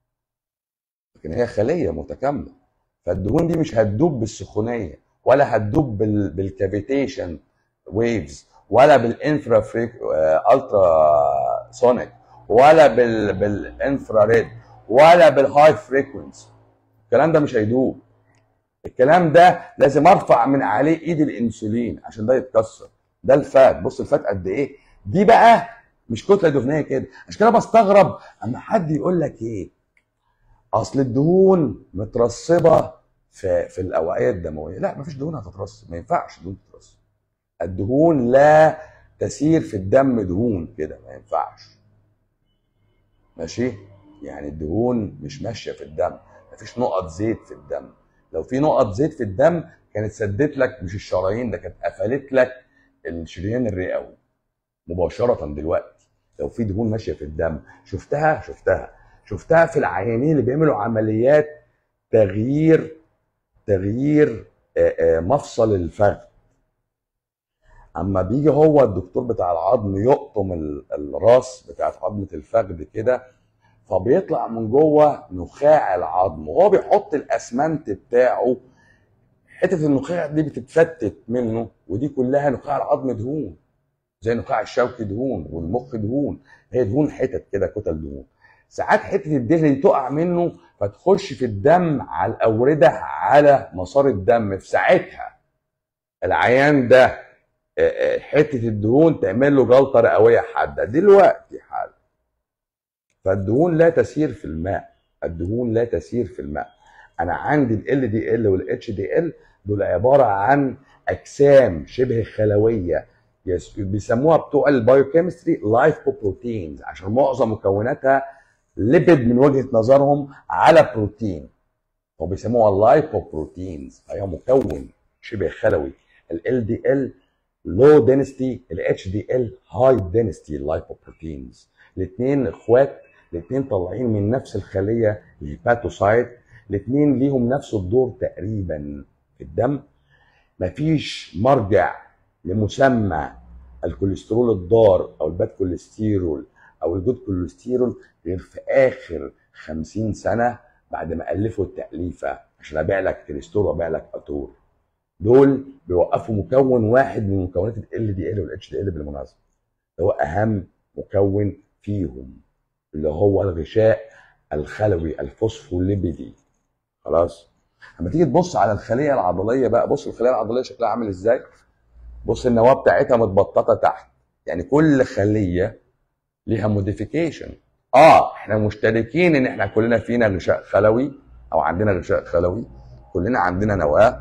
A: لكن هي خليه متكامله فالدهون دي مش هتدوب بالسخونيه ولا هتدوب بال... بالكافيتيشن ويفز ولا بالانفرا فريك الترا سونيك ولا بال... بالانفراريد ولا بالهاي فريكونسي الكلام ده مش هيدوب الكلام ده لازم ارفع من عليه ايد الانسولين عشان ده يتكسر ده الفات بص الفات قد ايه دي بقى مش كتله دهنيه كده عشان كده بستغرب اما حد يقول لك ايه اصل الدهون مترسبه في في الاوعيه الدمويه لا مفيش دهون هتترسب ما ينفعش دهون تترسب الدهون لا تسير في الدم دهون كده ما ينفعش ماشي يعني الدهون مش ماشيه في الدم مفيش نقط زيت في الدم لو في نقط زيت في الدم كانت سدت لك مش الشرايين ده كانت قفلت لك الشريان الرئوي مباشره دلوقتي لو في دهون ماشيه في الدم شفتها شفتها شفتها في العيانين اللي بيعملوا عمليات تغيير تغيير آه، آه، مفصل الفخذ اما بيجي هو الدكتور بتاع العظم يقطم ال- الراس بتاعت عظمه الفخذ كده فبيطلع من جوه نخاع العظم وهو بيحط الاسمنت بتاعه حته النخاع دي بتتفتت منه ودي كلها نخاع العظم دهون زي نخاع الشوكي دهون والمخ دهون هي دهون حتت كده كتل دهون ساعات حته الدهن دي تقع منه فتخش في الدم على الاورده على مسار الدم في ساعتها العيان ده آه، آه، حته الدهون تعمل له جلطه رئويه حاده دلوقتي حالا فالدهون لا تسير في الماء الدهون لا تسير في الماء انا عندي ال دي ال والاتش دي ال دول عباره عن اجسام شبه خلويه يس- بيسموها بتوع البايوكيمستري لايفوبروتينز عشان معظم مكوناتها ليبيد من وجهه نظرهم على بروتين وبيسموها اللايبوبروتينز هي مكون شبه خلوي ال دي ال لو دينستي الاتش دي ال هاي دينستي لايبوبروتينز الاثنين اخوات الاثنين طالعين من نفس الخليه الهيباتوسايت الاثنين ليهم نفس الدور تقريبا في الدم مفيش مرجع لمسمى الكوليسترول الضار او الباد كوليسترول او الجود كوليسترول غير في اخر 50 سنه بعد ما الفوا التاليفه عشان ابيع لك كوليسترول وابيع لك اتور دول بيوقفوا مكون واحد من مكونات ال دي ال والاتش دي ال بالمناسبه هو اهم مكون فيهم اللي هو الغشاء الخلوي الفوسفوليبيدي خلاص لما تيجي تبص على الخليه العضليه بقى بص الخليه العضليه شكلها عامل ازاي بص النواه بتاعتها متبططه تحت يعني كل خليه ليها موديفيكيشن اه احنا مشتركين ان احنا كلنا فينا غشاء خلوي او عندنا غشاء خلوي كلنا عندنا نواه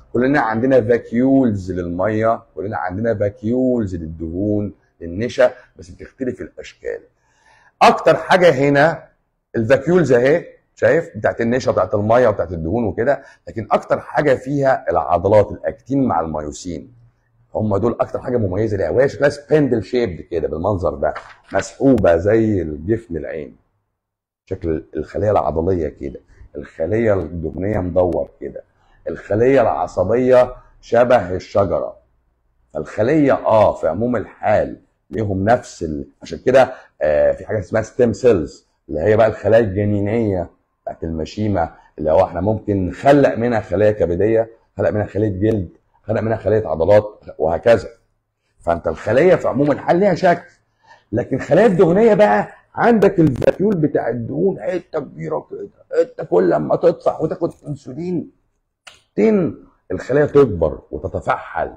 A: كلنا عندنا فاكيولز للميه كلنا عندنا فاكيولز للدهون للنشا بس بتختلف الاشكال اكتر حاجه هنا الفاكيولز اهي شايف بتاعت النشا بتاعت الميه وبتاعت الدهون وكده لكن اكتر حاجه فيها العضلات الاكتين مع الميوسين هم دول اكتر حاجه مميزه ليها وهي شكلها سبندل شيبد كده بالمنظر ده مسحوبه زي الجفن العين شكل الخليه العضليه كده الخليه الدهنيه مدور كده الخليه العصبيه شبه الشجره فالخليه اه في عموم الحال ليهم نفس ال... عشان كده آه في حاجه اسمها ستيم سيلز اللي هي بقى الخلايا الجنينيه بتاعت المشيمه اللي هو احنا ممكن نخلق منها خلايا كبديه نخلق منها خليه جلد نخلق منها خليه عضلات وهكذا فانت الخليه في عموم الحال ليها شكل لكن الخلايا الدهنيه بقى عندك الفاكيول بتاع الدهون حته كبيره كده انت كل لما تدفع وتاخد انسولين تن الخلايا تكبر وتتفحل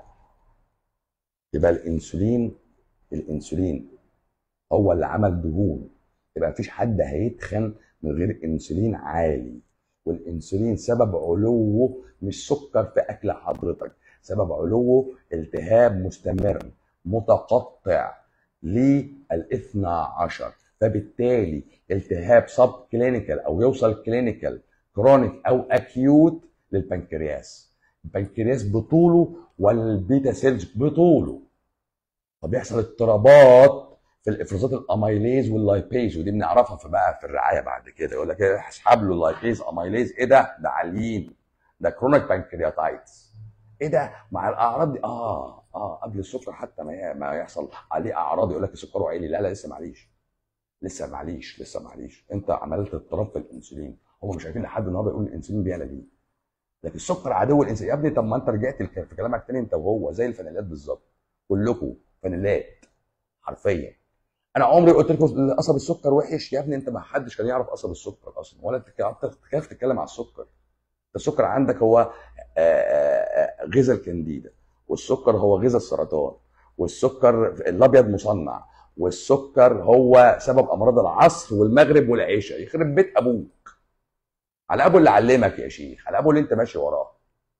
A: يبقى الانسولين الانسولين هو اللي عمل دهون يبقى مفيش حد هيتخن من غير انسولين عالي والانسولين سبب علوه مش سكر في اكل حضرتك سبب علوه التهاب مستمر متقطع للاثنى عشر فبالتالي التهاب سب كلينيكال او يوصل كلينيكال كرونيك او اكيوت للبنكرياس البنكرياس بطوله والبيتا سيلز بطوله فبيحصل اضطرابات في الافرازات الاميليز واللايبيز ودي بنعرفها في بقى في الرعايه بعد كده يقول لك ايه اسحب له لايبيز اميليز ايه ده؟ ده عاليين ده كرونيك بانكرياتايتس ايه ده؟ مع الاعراض دي اه اه قبل السكر حتى ما ما يحصل عليه اعراض يقول لك سكره عالي لا لا لسه معليش لسه معليش لسه معليش انت عملت اضطراب في الانسولين هم مش عارفين لحد النهارده يقول الانسولين بيعلى ليه لكن السكر عدو الانسان يا ابني طب ما انت رجعت في كلامك تاني انت وهو زي الفانيلات بالظبط كلكم فانيلات حرفيا انا عمري قلت لكم قصب السكر وحش يا ابني انت ما حدش كان يعرف قصب السكر اصلا ولا انت كيف تتكلم على السكر السكر عندك هو غذاء الكنديدا والسكر هو غذاء السرطان والسكر الابيض مصنع والسكر هو سبب امراض العصر والمغرب والعشاء يخرب بيت ابوك على ابو اللي علمك يا شيخ على ابو اللي انت ماشي وراه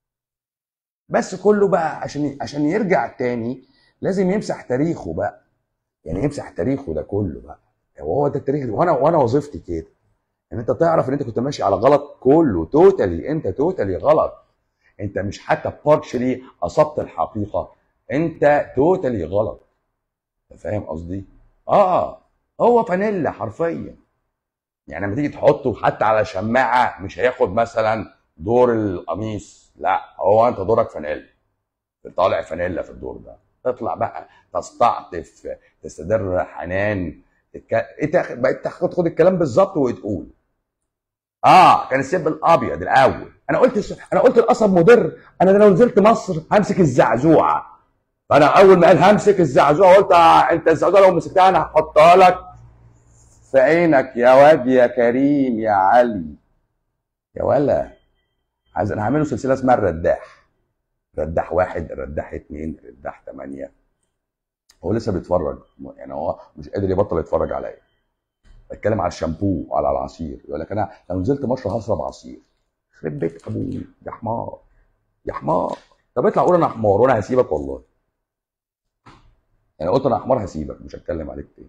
A: بس كله بقى عشان عشان يرجع تاني لازم يمسح تاريخه بقى يعني يمسح تاريخه ده كله بقى وهو ده التاريخ وانا وانا وظيفتي كده ان انت تعرف ان انت كنت ماشي على غلط كله توتالي انت توتالي غلط انت مش حتى بارشلي اصبت الحقيقه انت توتالي غلط انت فاهم قصدي اه هو فانيلا حرفيا يعني لما تيجي تحطه حتى على شماعه مش هياخد مثلا دور القميص لا هو انت دورك فانيلا طالع فانيلا في الدور ده تطلع بقى تستعطف تستدر حنان تك... انت بقيت تاخد الكلام بالظبط وتقول اه كان السب الابيض الاول انا قلت انا قلت القصب مضر انا لو نزلت مصر همسك الزعزوعه فانا اول ما قال همسك الزعزوعه قلت آه انت الزعزوعه لو مسكتها انا هحطها لك في عينك يا واد يا كريم يا علي يا ولا عايز انا هعمله سلسله اسمها الرداح رداح واحد رداح اتنين رداح تمانية هو لسه بيتفرج يعني هو مش قادر يبطل يتفرج عليا بتكلم على الشامبو وعلى العصير يقول لك انا لو نزلت مصر هشرب عصير يخرب بيت ابوك يا حمار يا حمار طب اطلع قول انا حمار وانا هسيبك والله يعني قلت انا حمار هسيبك مش هتكلم عليك تاني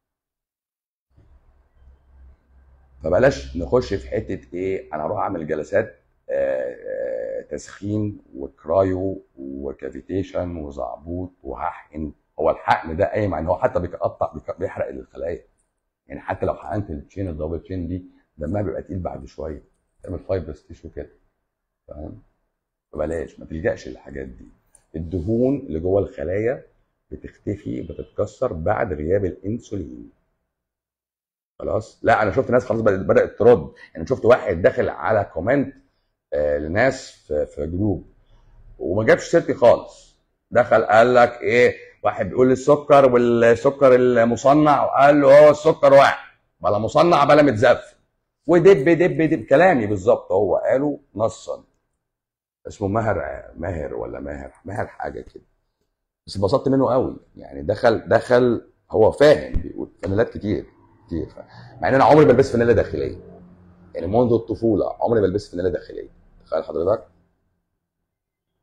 A: فبلاش نخش في حته ايه انا هروح اعمل جلسات آآ آآ تسخين وكرايو وكافيتيشن وزعبوط وهحقن هو الحقن ده قايم ان هو حتى بيقطع بيحرق الخلايا يعني حتى لو حقنت التشين الدبل تشين دي دمها بيبقى تقيل بعد شويه تعمل فايبرس تيشو كده فاهم فبلاش ما تلجاش للحاجات دي الدهون اللي جوه الخلايا بتختفي بتتكسر بعد غياب الانسولين خلاص لا انا شفت ناس خلاص بدات ترد يعني شفت واحد داخل على كومنت آه لناس في, في جروب وما جابش سيرتي خالص دخل قال لك ايه واحد بيقول لي السكر والسكر المصنع وقال له هو السكر واحد بلا مصنع بلا متزف ودب دب دب كلامي بالظبط هو قاله نصا اسمه ماهر ماهر ولا ماهر ماهر حاجه كده بس اتبسطت منه قوي يعني دخل دخل هو فاهم بيقول فانيلات كتير كتير مع ان انا عمري ما بلبس فانيلا داخليه يعني منذ الطفوله عمري ما بلبس فانيلا داخليه تخيل حضرتك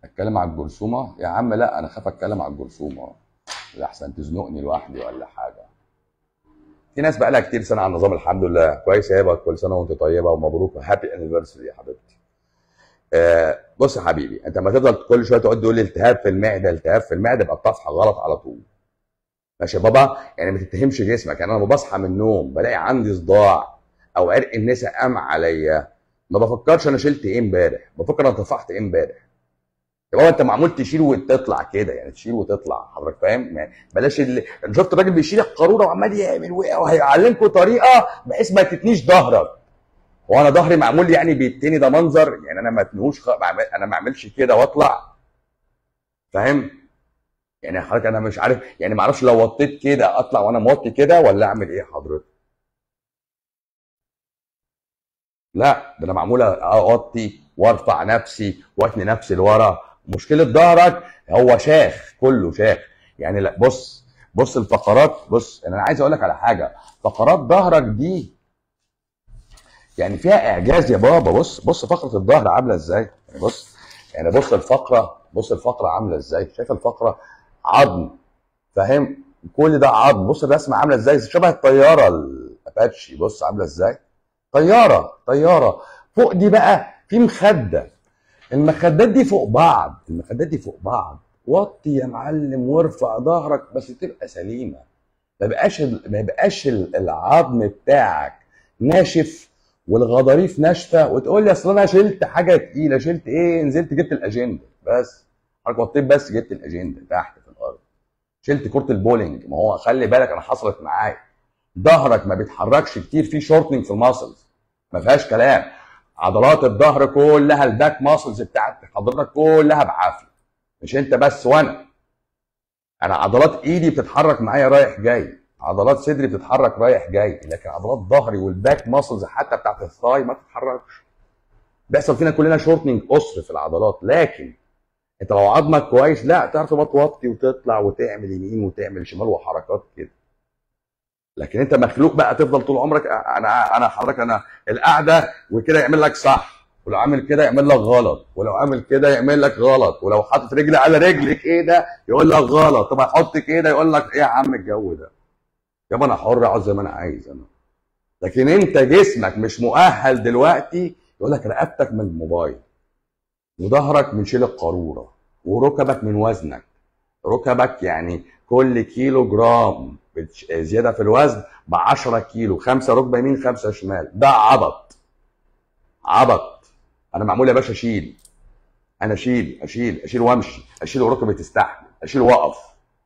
A: اتكلم على الجرثومه يا عم لا انا خاف اتكلم على الجرثومه لحسن تزنقني لوحدي ولا حاجه في ناس بقى لها كتير سنه على النظام الحمد لله كويس يا هبه كل سنه وانت طيبه ومبروك وهابي انيفرساري يا حبيبتي آه بص يا حبيبي انت لما تفضل كل شويه تقعد تقول لي التهاب في المعده التهاب في المعده يبقى الطفحه غلط على طول ماشي يا بابا يعني ما تتهمش جسمك يعني انا لما بصحى من النوم بلاقي عندي صداع او عرق النسا قام عليا ما بفكرش انا شلت ايه امبارح بفكر انا طفحت ايه امبارح يا بابا انت معمول تشيل وتطلع كده يعني تشيل وتطلع حضرتك فاهم يعني بلاش اللي انا شفت الراجل بيشيل القاروره وعمال يعمل وقع وهيعلمكم طريقه بحيث ما تتنيش ظهرك هو انا ظهري معمول يعني بيتني ده منظر يعني انا ما اتنهوش خ... انا ما اعملش كده واطلع فاهم يعني حضرتك انا مش عارف يعني ما اعرفش لو وطيت كده اطلع وانا موطي كده ولا اعمل ايه حضرتك لا ده انا معمول اوطي وارفع نفسي واتني نفسي لورا مشكله ظهرك هو شاخ كله شاخ يعني لا بص بص الفقرات بص انا عايز اقول لك على حاجه فقرات ظهرك دي يعني فيها اعجاز يا بابا بص بص فقره الظهر عامله ازاي يعني بص يعني بص الفقره بص الفقره عامله ازاي شايف الفقره عظم فاهم كل ده عظم بص الرسمه عامله ازاي شبه الطياره الاباتشي بص عامله ازاي طياره طياره فوق دي بقى في مخده المخدات دي فوق بعض المخدات دي فوق بعض وطي يا معلم وارفع ظهرك بس تبقى سليمه ما بقاش ما يبقاش العظم بتاعك ناشف والغضاريف ناشفه وتقول لي اصل انا شلت حاجه تقيله شلت ايه نزلت جبت الاجنده بس حضرتك وطيت بس جبت الاجنده تحت في الارض شلت كره البولينج ما هو خلي بالك انا حصلت معايا ظهرك ما بيتحركش كتير في شورتنج في الماسلز ما فيهاش كلام عضلات الظهر كلها الباك ماسلز بتاعت حضرتك كلها بعافيه مش انت بس وانا انا عضلات ايدي بتتحرك معايا رايح جاي عضلات صدري بتتحرك رايح جاي لكن عضلات ظهري والباك ماسلز حتى بتاعت الثاي ما تتحركش بيحصل فينا كلنا شورتنج قصر في العضلات لكن انت لو عظمك كويس لا تعرف تبقى توطي وتطلع وتعمل يمين وتعمل شمال وحركات كده لكن انت مخلوق بقى تفضل طول عمرك انا انا حضرتك انا القعده وكده يعمل لك صح ولو عامل كده يعمل لك غلط ولو عامل كده يعمل لك غلط ولو حاطط رجل على رجلك كده يقول لك غلط طب احط كده يقول لك ايه يا عم الجو ده يابا انا حر اقعد زي ما انا عايز انا لكن انت جسمك مش مؤهل دلوقتي يقول لك رقبتك من الموبايل وظهرك من شيل القاروره وركبك من وزنك ركبك يعني كل كيلو جرام زياده في الوزن ب 10 كيلو خمسه ركبه يمين خمسه شمال ده عبط عبط انا معمول يا باشا اشيل انا اشيل اشيل اشيل وامشي اشيل وركبي تستحمل اشيل واقف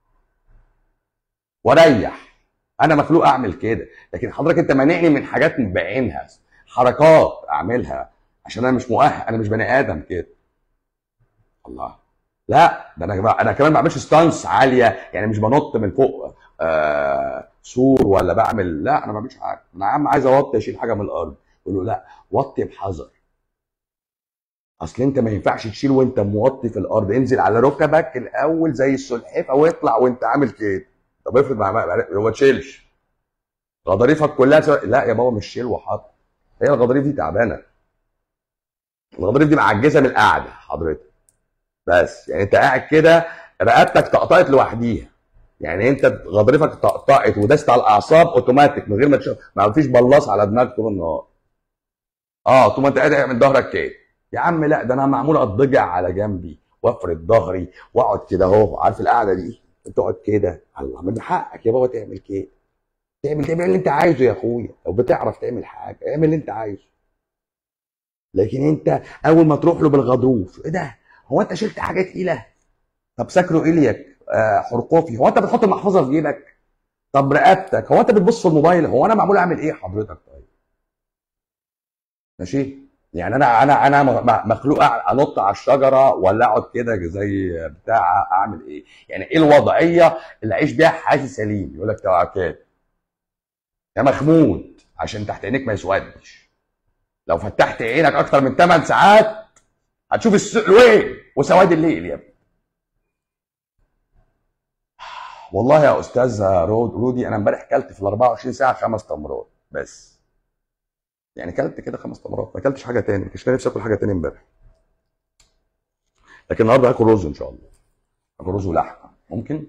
A: واريح انا مخلوق اعمل كده لكن حضرتك انت مانعني من حاجات بعينها حركات اعملها عشان انا مش مؤهل انا مش بني ادم كده الله لا ده انا انا كمان ما بعملش ستانس عاليه يعني مش بنط من فوق آه سور ولا بعمل لا انا ما بعملش حاجه انا يا عم عايز اوطي اشيل حاجه من الارض يقول له لا وطي بحذر اصل انت ما ينفعش تشيل وانت موطي في الارض انزل على ركبك الاول زي السلحفاه واطلع وانت عامل كده طب افرض ما تشيلش غضاريفك كلها سو... لا يا بابا مش شيل وحط هي الغضاريف دي تعبانه الغضاريف دي معجزه من القعده حضرتك بس يعني انت قاعد كده رقبتك طقطقت لوحديها يعني انت غضاريفك طقطقت ودست على الاعصاب اوتوماتيك من غير ما تشوف ما فيش بلاص على دماغك طول النهار اه طول ما انت قاعد اعمل ظهرك كده يا عم لا ده انا معمول اضجع على جنبي وافرد ظهري واقعد كده اهو عارف القعده دي تقعد كده الله من حقك يا بابا تعمل كده تعمل تعمل اللي انت عايزه يا اخويا لو بتعرف تعمل حاجه اعمل اللي انت عايزه لكن انت اول ما تروح له بالغضروف ايه ده هو انت شلت حاجه تقيله طب ساكرو اليك آه حرقوفي هو انت بتحط المحفظه في جيبك طب رقبتك هو انت بتبص في الموبايل هو انا معمول اعمل ايه حضرتك طيب ماشي يعني انا انا انا مخلوق انط على الشجره ولا اقعد كده زي بتاع اعمل ايه؟ يعني ايه الوضعيه اللي اعيش بيها حياتي سليم؟ يقول لك كده يا مخمود عشان تحت عينيك ما يسودش لو فتحت عينك اكتر من 8 ساعات هتشوف الويل وسواد الليل يا ابني والله يا استاذ رود رودي انا امبارح كلت في ال 24 ساعه خمس تمرات بس يعني كلت كده خمس تمرات ما كلتش حاجه تاني مش نفسي اكل حاجه تاني امبارح لكن النهارده هاكل رز ان شاء الله هاكل رز ولحمه ممكن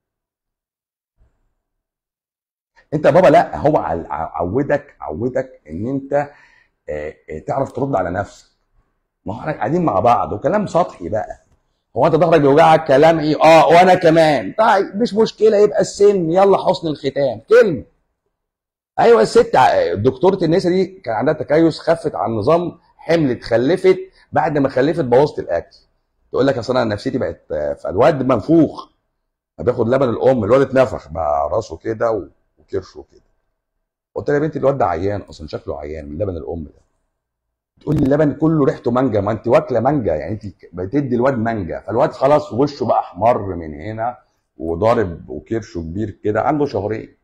A: انت يا بابا لا هو عل- عودك عودك ان انت آه، آه، تعرف ترد على نفسك ما هو احنا قاعدين مع بعض وكلام سطحي بقى هو انت ظهرك بيوجعك كلام ايه اه وانا كمان طيب مش مشكله يبقى السن يلا حسن الختام كلمه ايوه الست ع- دكتوره النساء دي كان عندها تكيس خفت عن نظام حملت خلفت بعد ما خلفت بوظت الاكل تقول لك اصل انا نفسيتي بقت فالواد منفوخ ما بياخد لبن الام الواد اتنفخ بقى راسه كده و- وكرشه كده قلت لها يا بنتي الواد ده عيان اصلا شكله عيان من لبن الام ده تقول لي اللبن كله ريحته مانجا ما انت واكله مانجا يعني انت بتدي الواد مانجا فالواد خلاص وشه بقى احمر من هنا وضارب وكرشه كبير كده عنده شهرين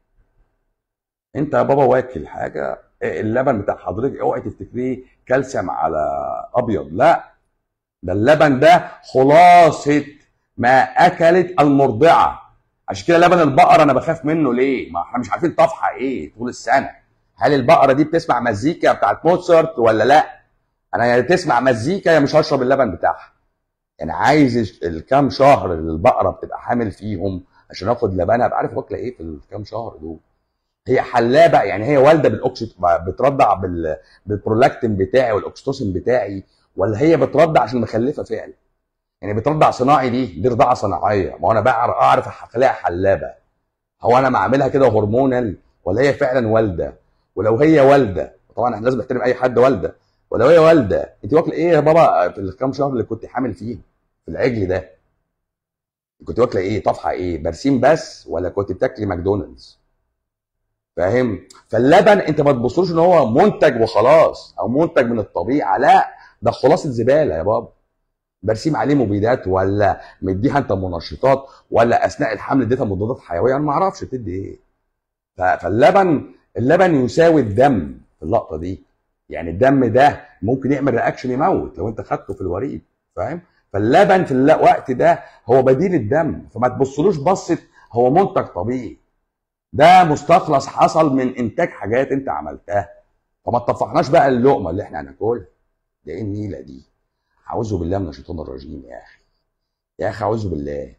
A: انت يا بابا واكل حاجه اللبن بتاع حضرتك اوعي تفتكريه كالسيوم على ابيض لا ده اللبن ده خلاصه ما اكلت المرضعه عشان كده لبن البقره انا بخاف منه ليه؟ ما احنا مش عارفين طفحه ايه طول السنه هل البقره دي بتسمع مزيكا بتاعت موتسارت ولا لا؟ انا يا تسمع مزيكا يا مش هشرب اللبن بتاعها يعني عايز الش- الكام شهر اللي البقره بتبقى حامل فيهم عشان اخد لبنها ابقى عارف واكله ايه في الكام شهر دول هي حلابه يعني هي والده بالاكسيت بترضع بال... بالبرولاكتين بتاعي والاكسيتوسين بتاعي ولا هي بترضع عشان مخلفه فعلا يعني بترضع صناعي دي دي رضاعه صناعيه ما هو انا بعرف اعرف اخليها حلابه هو انا معاملها كده هرمونال ولا هي فعلا والده ولو هي والده طبعا احنا لازم نحترم اي حد والده ولو هي والده انت واكله ايه يا بابا في الكام شهر اللي كنت حامل فيهم في العجل ده كنت واكله ايه طفحه ايه برسيم بس ولا كنت بتاكلي ماكدونالدز فاهم فاللبن انت ما تبصوش ان هو منتج وخلاص او منتج من الطبيعه لا ده خلاصه زباله يا بابا برسيم عليه مبيدات ولا مديها انت منشطات ولا اثناء الحمل اديتها مضادات حيويه انا ما اعرفش بتدي ايه ف- فاللبن اللبن يساوي الدم في اللقطه دي يعني الدم ده ممكن يعمل رياكشن يموت لو انت خدته في الوريد فاهم فاللبن في الوقت ده هو بديل الدم فما تبصلوش بصه هو منتج طبيعي ده مستخلص حصل من انتاج حاجات انت عملتها فما تطفحناش بقى اللقمه اللي احنا هناكلها ده ايه النيله دي اعوذ بالله من الشيطان الرجيم يا اخي يا اخي اعوذ بالله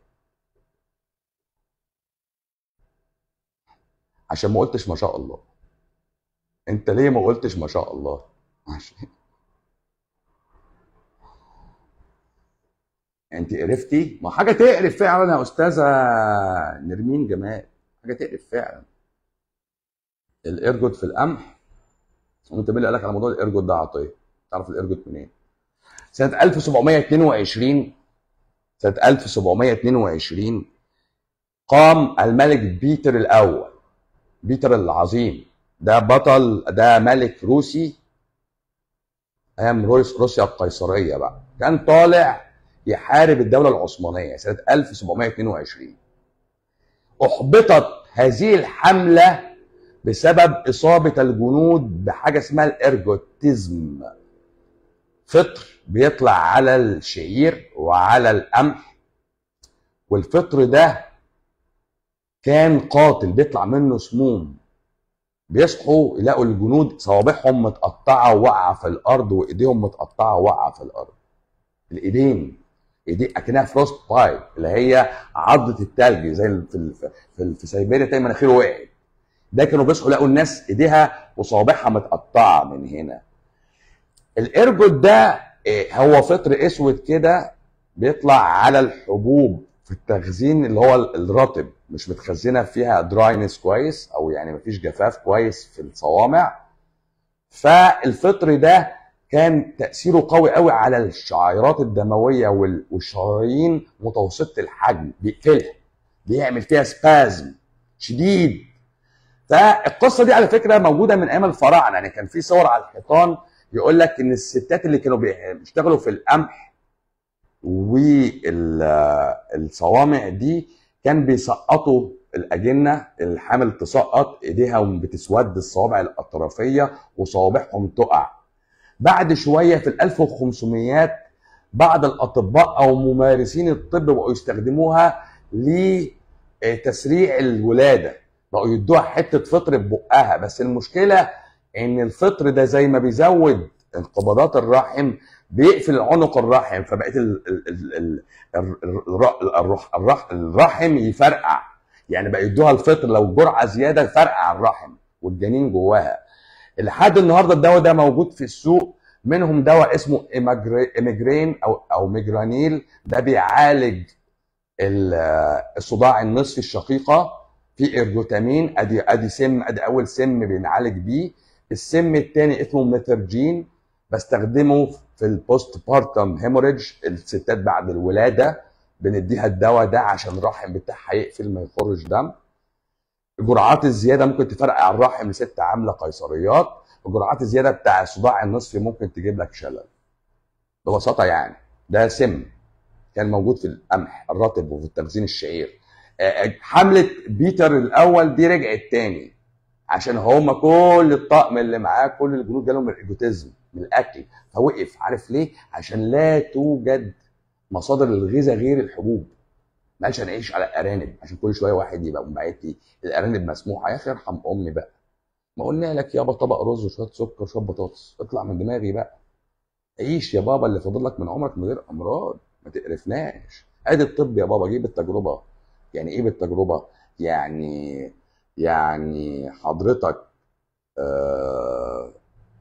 A: عشان ما قلتش ما شاء الله انت ليه ما قلتش ما شاء الله عشان انت قرفتي ما حاجه تقرف فعلا يا استاذه نرمين جمال حاجه تقرف فعلا الارجوت في القمح وانت مين اللي قالك على موضوع الارجوت ده عطيه تعرف الارجوت منين سنه 1722 سنه 1722 قام الملك بيتر الاول بيتر العظيم ده بطل ده ملك روسي ايام روس روسيا القيصريه بقى كان طالع يحارب الدوله العثمانيه سنه 1722 احبطت هذه الحمله بسبب اصابه الجنود بحاجه اسمها الارجوتيزم فطر بيطلع على الشعير وعلى القمح والفطر ده كان قاتل بيطلع منه سموم بيصحوا يلاقوا الجنود صوابعهم متقطعه وواقعه في الارض وايديهم متقطعه وواقعه في الارض الايدين ايدي اكنها فروست بايب اللي هي عضه التلج زي ال- في ال- في, ال- في سيبيريا تلاقي مناخيره وقعت ده كانوا بيصحوا يلاقوا الناس ايديها وصوابعها متقطعه من هنا الارجوت ده إيه، هو فطر اسود كده بيطلع على الحبوب في التخزين اللي هو الرطب مش متخزنه فيها دراينس كويس او يعني مفيش جفاف كويس في الصوامع فالفطر ده كان تاثيره قوي قوي على الشعيرات الدمويه وال- والشرايين متوسطه الحجم بيقفلها بيعمل فيها سبازم شديد فالقصه دي على فكره موجوده من ايام الفراعنه يعني كان في صور على الحيطان يقول لك ان الستات اللي كانوا بيشتغلوا في القمح والصوامع دي كان بيسقطوا الاجنه الحامل تسقط ايديها بتسود الصوابع الاطرافيه وصوابعهم تقع بعد شويه في ال 1500 بعض الاطباء او ممارسين الطب بقوا يستخدموها لتسريع الولاده بقوا يدوها حته فطر في بقها بس المشكله ان الفطر ده زي ما بيزود انقباضات الرحم بيقفل عنق الرحم فبقت ال- ال- ال- ال- ال- الر- الرح- الرح- الرحم يفرقع يعني بقى يدوها الفطر لو جرعه زياده يفرقع الرحم والجنين جواها لحد النهارده الدواء ده موجود في السوق منهم دواء اسمه إيماجري- ايميجرين او او ميجرانيل ده بيعالج ال- الصداع النصفي الشقيقه في ارجوتامين ادي ادي سم ادي اول سم بنعالج بيه السم الثاني اسمه ميترجين بستخدمه في البوست بارتم هيموريدج الستات بعد الولاده بنديها الدواء ده عشان الرحم بتاعها يقفل ما يخرج دم الجرعات الزياده ممكن تفرقع الرحم لست عامله قيصريات الجرعات الزياده بتاع الصداع النصفي ممكن تجيب لك شلل ببساطه يعني ده سم كان موجود في القمح الرطب وفي التخزين الشعير آه، حمله بيتر الاول دي رجعت تاني عشان هما كل الطقم اللي معاه كل الجنود جالهم من الايجوتيزم من الاكل فوقف عارف ليه؟ عشان لا توجد مصادر الغذاء غير الحبوب ما قالش هنعيش على الارانب عشان كل شويه واحد يبقى باعت لي الارانب مسموحه يا اخي ارحم امي بقى ما قلنا لك يابا طبق رز وشويه سكر وشويه بطاطس اطلع من دماغي بقى عيش يا بابا اللي فاضل لك من عمرك من غير امراض ما تقرفناش ادي الطب يا بابا جيب التجربه يعني ايه بالتجربه يعني يعني حضرتك آه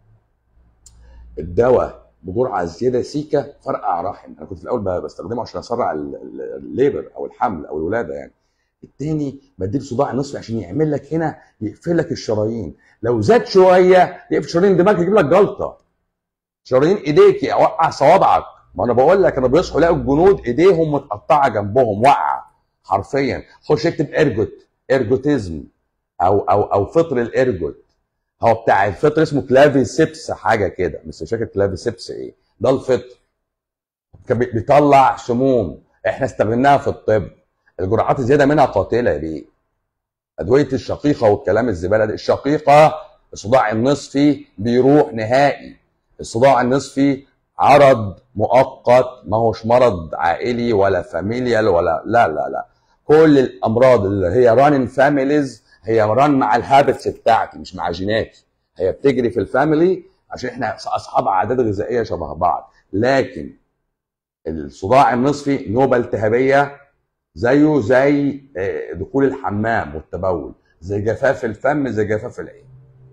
A: الدواء بجرعه زياده سيكه فرقع رحم انا كنت في الاول ب- بستخدمه عشان اسرع ال- ال- الليبر او الحمل او الولاده يعني التاني بديله صداع نصفي عشان يعمل لك هنا يقفل لك الشرايين لو زاد شويه يقفل شرايين دماغك يجيب لك جلطه شرايين ايديك يوقع صوابعك ما انا بقول لك انا بيصحوا يلاقوا الجنود ايديهم متقطعه جنبهم واقعه حرفيا خش اكتب ارجوت ارجوتيزم او او او فطر الارجوت هو بتاع الفطر اسمه كلافيسيبس حاجه كده مش فاكر كلافيسيبس ايه ده الفطر كان بي- بيطلع سموم احنا استخدمناها في الطب الجرعات الزياده منها قاتله يا بيه ادويه الشقيقه والكلام الزباله ده الشقيقه الصداع النصفي بيروح نهائي الصداع النصفي عرض مؤقت ما هوش مرض عائلي ولا فاميليال ولا لا لا لا كل الامراض اللي هي ران فاميليز هي ران مع الهابتس بتاعتي مش مع جيناتي هي بتجري في الفاميلي عشان احنا اصحاب عادات غذائيه شبه بعض لكن الصداع النصفي نوبه التهابيه زيه زي آه، دخول الحمام والتبول زي جفاف الفم زي جفاف العين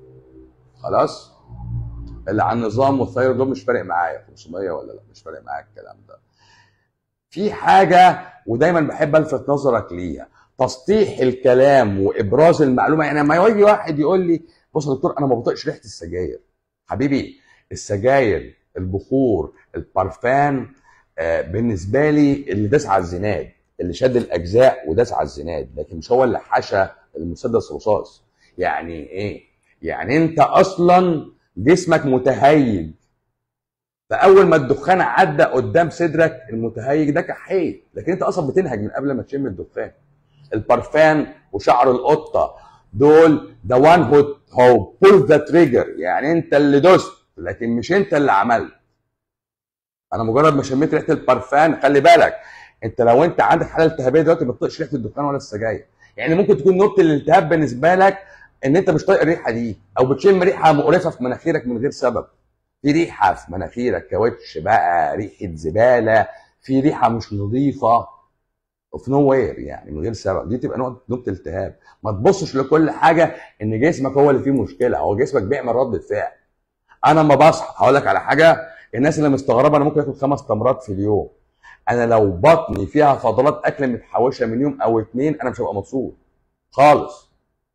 A: خلاص اللي على النظام والثير دول مش فارق معايا 500 ولا لا مش فارق معايا الكلام ده في حاجه ودايما بحب الفت نظرك ليها تسطيح الكلام وابراز المعلومه يعني لما يجي واحد يقول لي بص يا دكتور انا ما بطيقش ريحه السجاير حبيبي السجاير البخور البارفان آه، بالنسبه لي اللي داس على الزناد اللي شد الاجزاء وداس على الزناد لكن مش هو اللي حشى المسدس رصاص يعني ايه يعني انت اصلا جسمك متهيج فاول ما الدخان عدى قدام صدرك المتهيج ده كحيت لكن انت اصلا بتنهج من قبل ما تشم الدخان البرفان وشعر القطه دول ذا وان هو هو بول ذا تريجر يعني انت اللي دوست لكن مش انت اللي عملت انا مجرد ما شميت ريحه البرفان خلي بالك انت لو انت عندك حاله التهابيه دلوقتي ما بتطيقش ريحه الدخان ولا السجاير يعني ممكن تكون نقطه الالتهاب بالنسبه لك ان انت مش طايق الريحه دي او بتشم ريحه مقرفه في مناخيرك من غير سبب في ريحه في مناخيرك كاوتش بقى ريحه زباله في ريحه مش نظيفه اوف نو وير يعني من غير سبب دي تبقى نقطه نقطه التهاب ما تبصش لكل حاجه ان جسمك هو اللي فيه مشكله هو جسمك بيعمل رده فعل انا لما بصحى هقول لك على حاجه الناس اللي مستغربه انا ممكن اكل خمس تمرات في اليوم انا لو بطني فيها فضلات اكل متحوشه من يوم او اتنين انا مش هبقى مبسوط خالص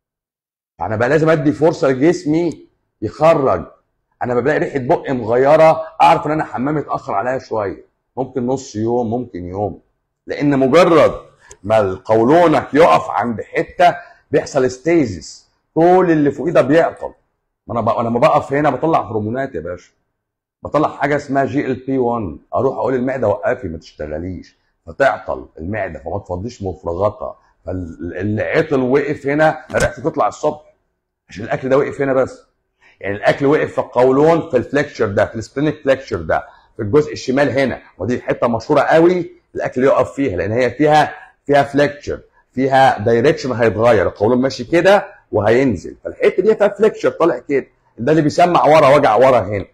A: انا بقى لازم ادي فرصه لجسمي يخرج انا بلاقي ريحه بق مغيره اعرف ان انا حمامي اتاخر عليا شويه ممكن نص يوم ممكن يوم لان مجرد ما قولونك يقف عند حته بيحصل ستيزس كل اللي فوقيه ده بيعطل ما انا بقى انا لما بقف هنا بطلع هرمونات يا باشا بطلع حاجه اسمها جي ال بي 1 اروح اقول المعده وقفي ما تشتغليش فتعطل المعده فما تفضيش مفرغاتها فاللي عطل وقف هنا ريحته تطلع الصبح عشان الاكل ده وقف هنا بس يعني الاكل وقف في القولون في الفليكشر ده في السبلينك فليكشر ده في الجزء الشمال هنا ودي حته مشهوره قوي الاكل يقف فيها لان هي فيها فيها فليكشر فيها دايركشن هيتغير القولون ماشي كده وهينزل فالحته دي فيها فليكشر طالع كده ده اللي بيسمع ورا وجع ورا هنا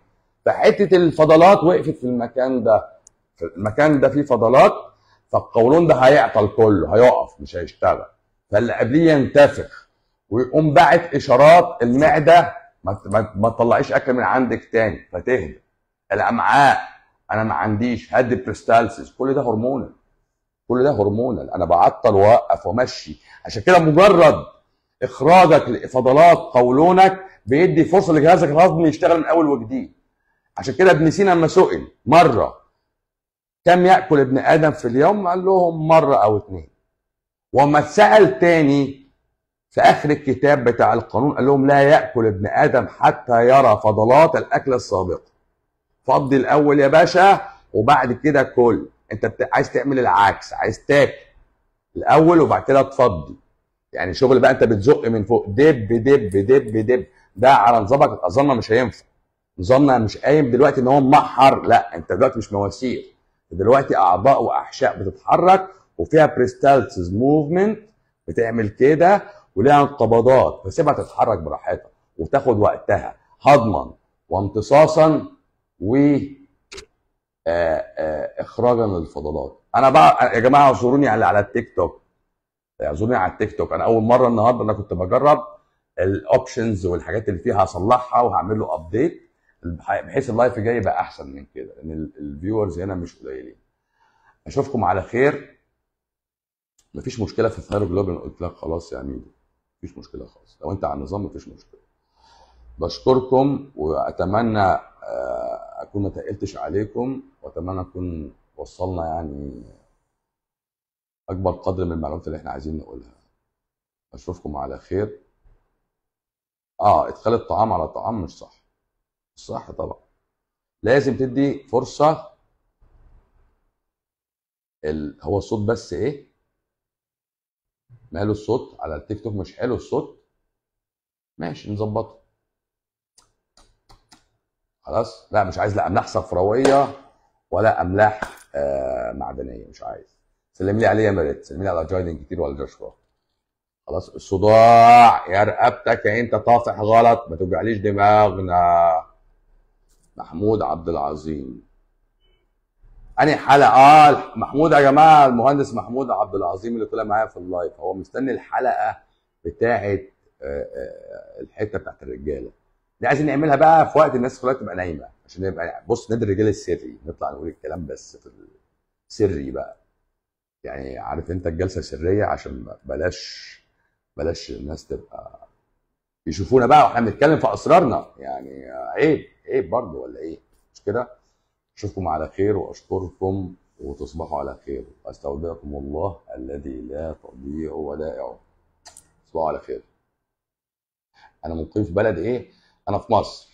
A: فحته الفضلات وقفت في المكان ده في المكان ده فيه فضلات فالقولون ده هيعطل كله هيقف مش هيشتغل فاللي قبليه ينتفخ ويقوم باعت اشارات المعده ما, ما, ما تطلعيش اكل من عندك تاني فتهدى الامعاء انا ما عنديش هدي بريستالسيس كل ده هرمونال كل ده هرمونال انا بعطل واوقف وامشي عشان كده مجرد اخراجك لفضلات قولونك بيدي فرصه لجهازك الهضمي يشتغل من اول وجديد عشان كده ابن سينا لما سئل مره كم ياكل ابن ادم في اليوم قال لهم مره او اتنين وما اتسال تاني في اخر الكتاب بتاع القانون قال لهم لا ياكل ابن ادم حتى يرى فضلات الاكل السابقه فضي الاول يا باشا وبعد كده كل انت بت... عايز تعمل العكس عايز تاكل الاول وبعد كده تفضي يعني شغل بقى انت بتزق من فوق دب دب دب دب ده على نظامك اظن مش هينفع نظامنا مش قايم دلوقتي ان هو محر لا انت دلوقتي مش مواسير دلوقتي اعضاء واحشاء بتتحرك وفيها بريستالسز موفمنت بتعمل كده وليها انقباضات فسيبها تتحرك براحتها وتاخد وقتها هضما وامتصاصا و اخراجا للفضلات انا بقى يا جماعه اعذروني على على التيك توك اعذروني على التيك توك انا اول مره النهارده انا كنت بجرب الاوبشنز والحاجات اللي فيها هصلحها وهعمل له ابديت بحيث اللايف جاي يبقى احسن من كده لان الفيورز هنا مش قليلين اشوفكم على خير مفيش مشكله في الثايروجلوبين قلت لك خلاص يا ميدو مفيش مشكله خالص لو انت على النظام مفيش مشكله بشكركم واتمنى اكون ما تقلتش عليكم واتمنى اكون وصلنا يعني اكبر قدر من المعلومات اللي احنا عايزين نقولها اشوفكم على خير اه ادخال الطعام على الطعام مش صح مش صح طبعا لازم تدي فرصه ال... هو الصوت بس ايه ماله الصوت على التيك توك مش حلو الصوت ماشي نظبطه خلاص لا مش عايز لا املاح صفراويه ولا املاح آه معدنيه مش عايز سلم لي عليه يا مريت سلم لي على جايدن كتير ولا جوشوا خلاص الصداع يا رقبتك يا انت طافح غلط ما توجعليش دماغنا محمود عبد العظيم انهي حلقه اه محمود يا جماعه المهندس محمود عبد العظيم اللي طلع معايا في اللايف هو مستني الحلقه بتاعه الحته بتاعت الرجاله دي عايزين نعملها بقى في وقت الناس كلها تبقى نايمه عشان نبقى بص نادي الرجال السري نطلع نقول الكلام بس في السري بقى يعني عارف انت الجلسه سريه عشان بلاش بلاش الناس تبقى يشوفونا بقى واحنا بنتكلم في اسرارنا يعني عيب عيب برضه ولا ايه مش كده اشوفكم على خير واشكركم وتصبحوا على خير واستودعكم الله الذي لا تضيع ودائعه تصبحوا على خير انا مقيم في بلد ايه انا في مصر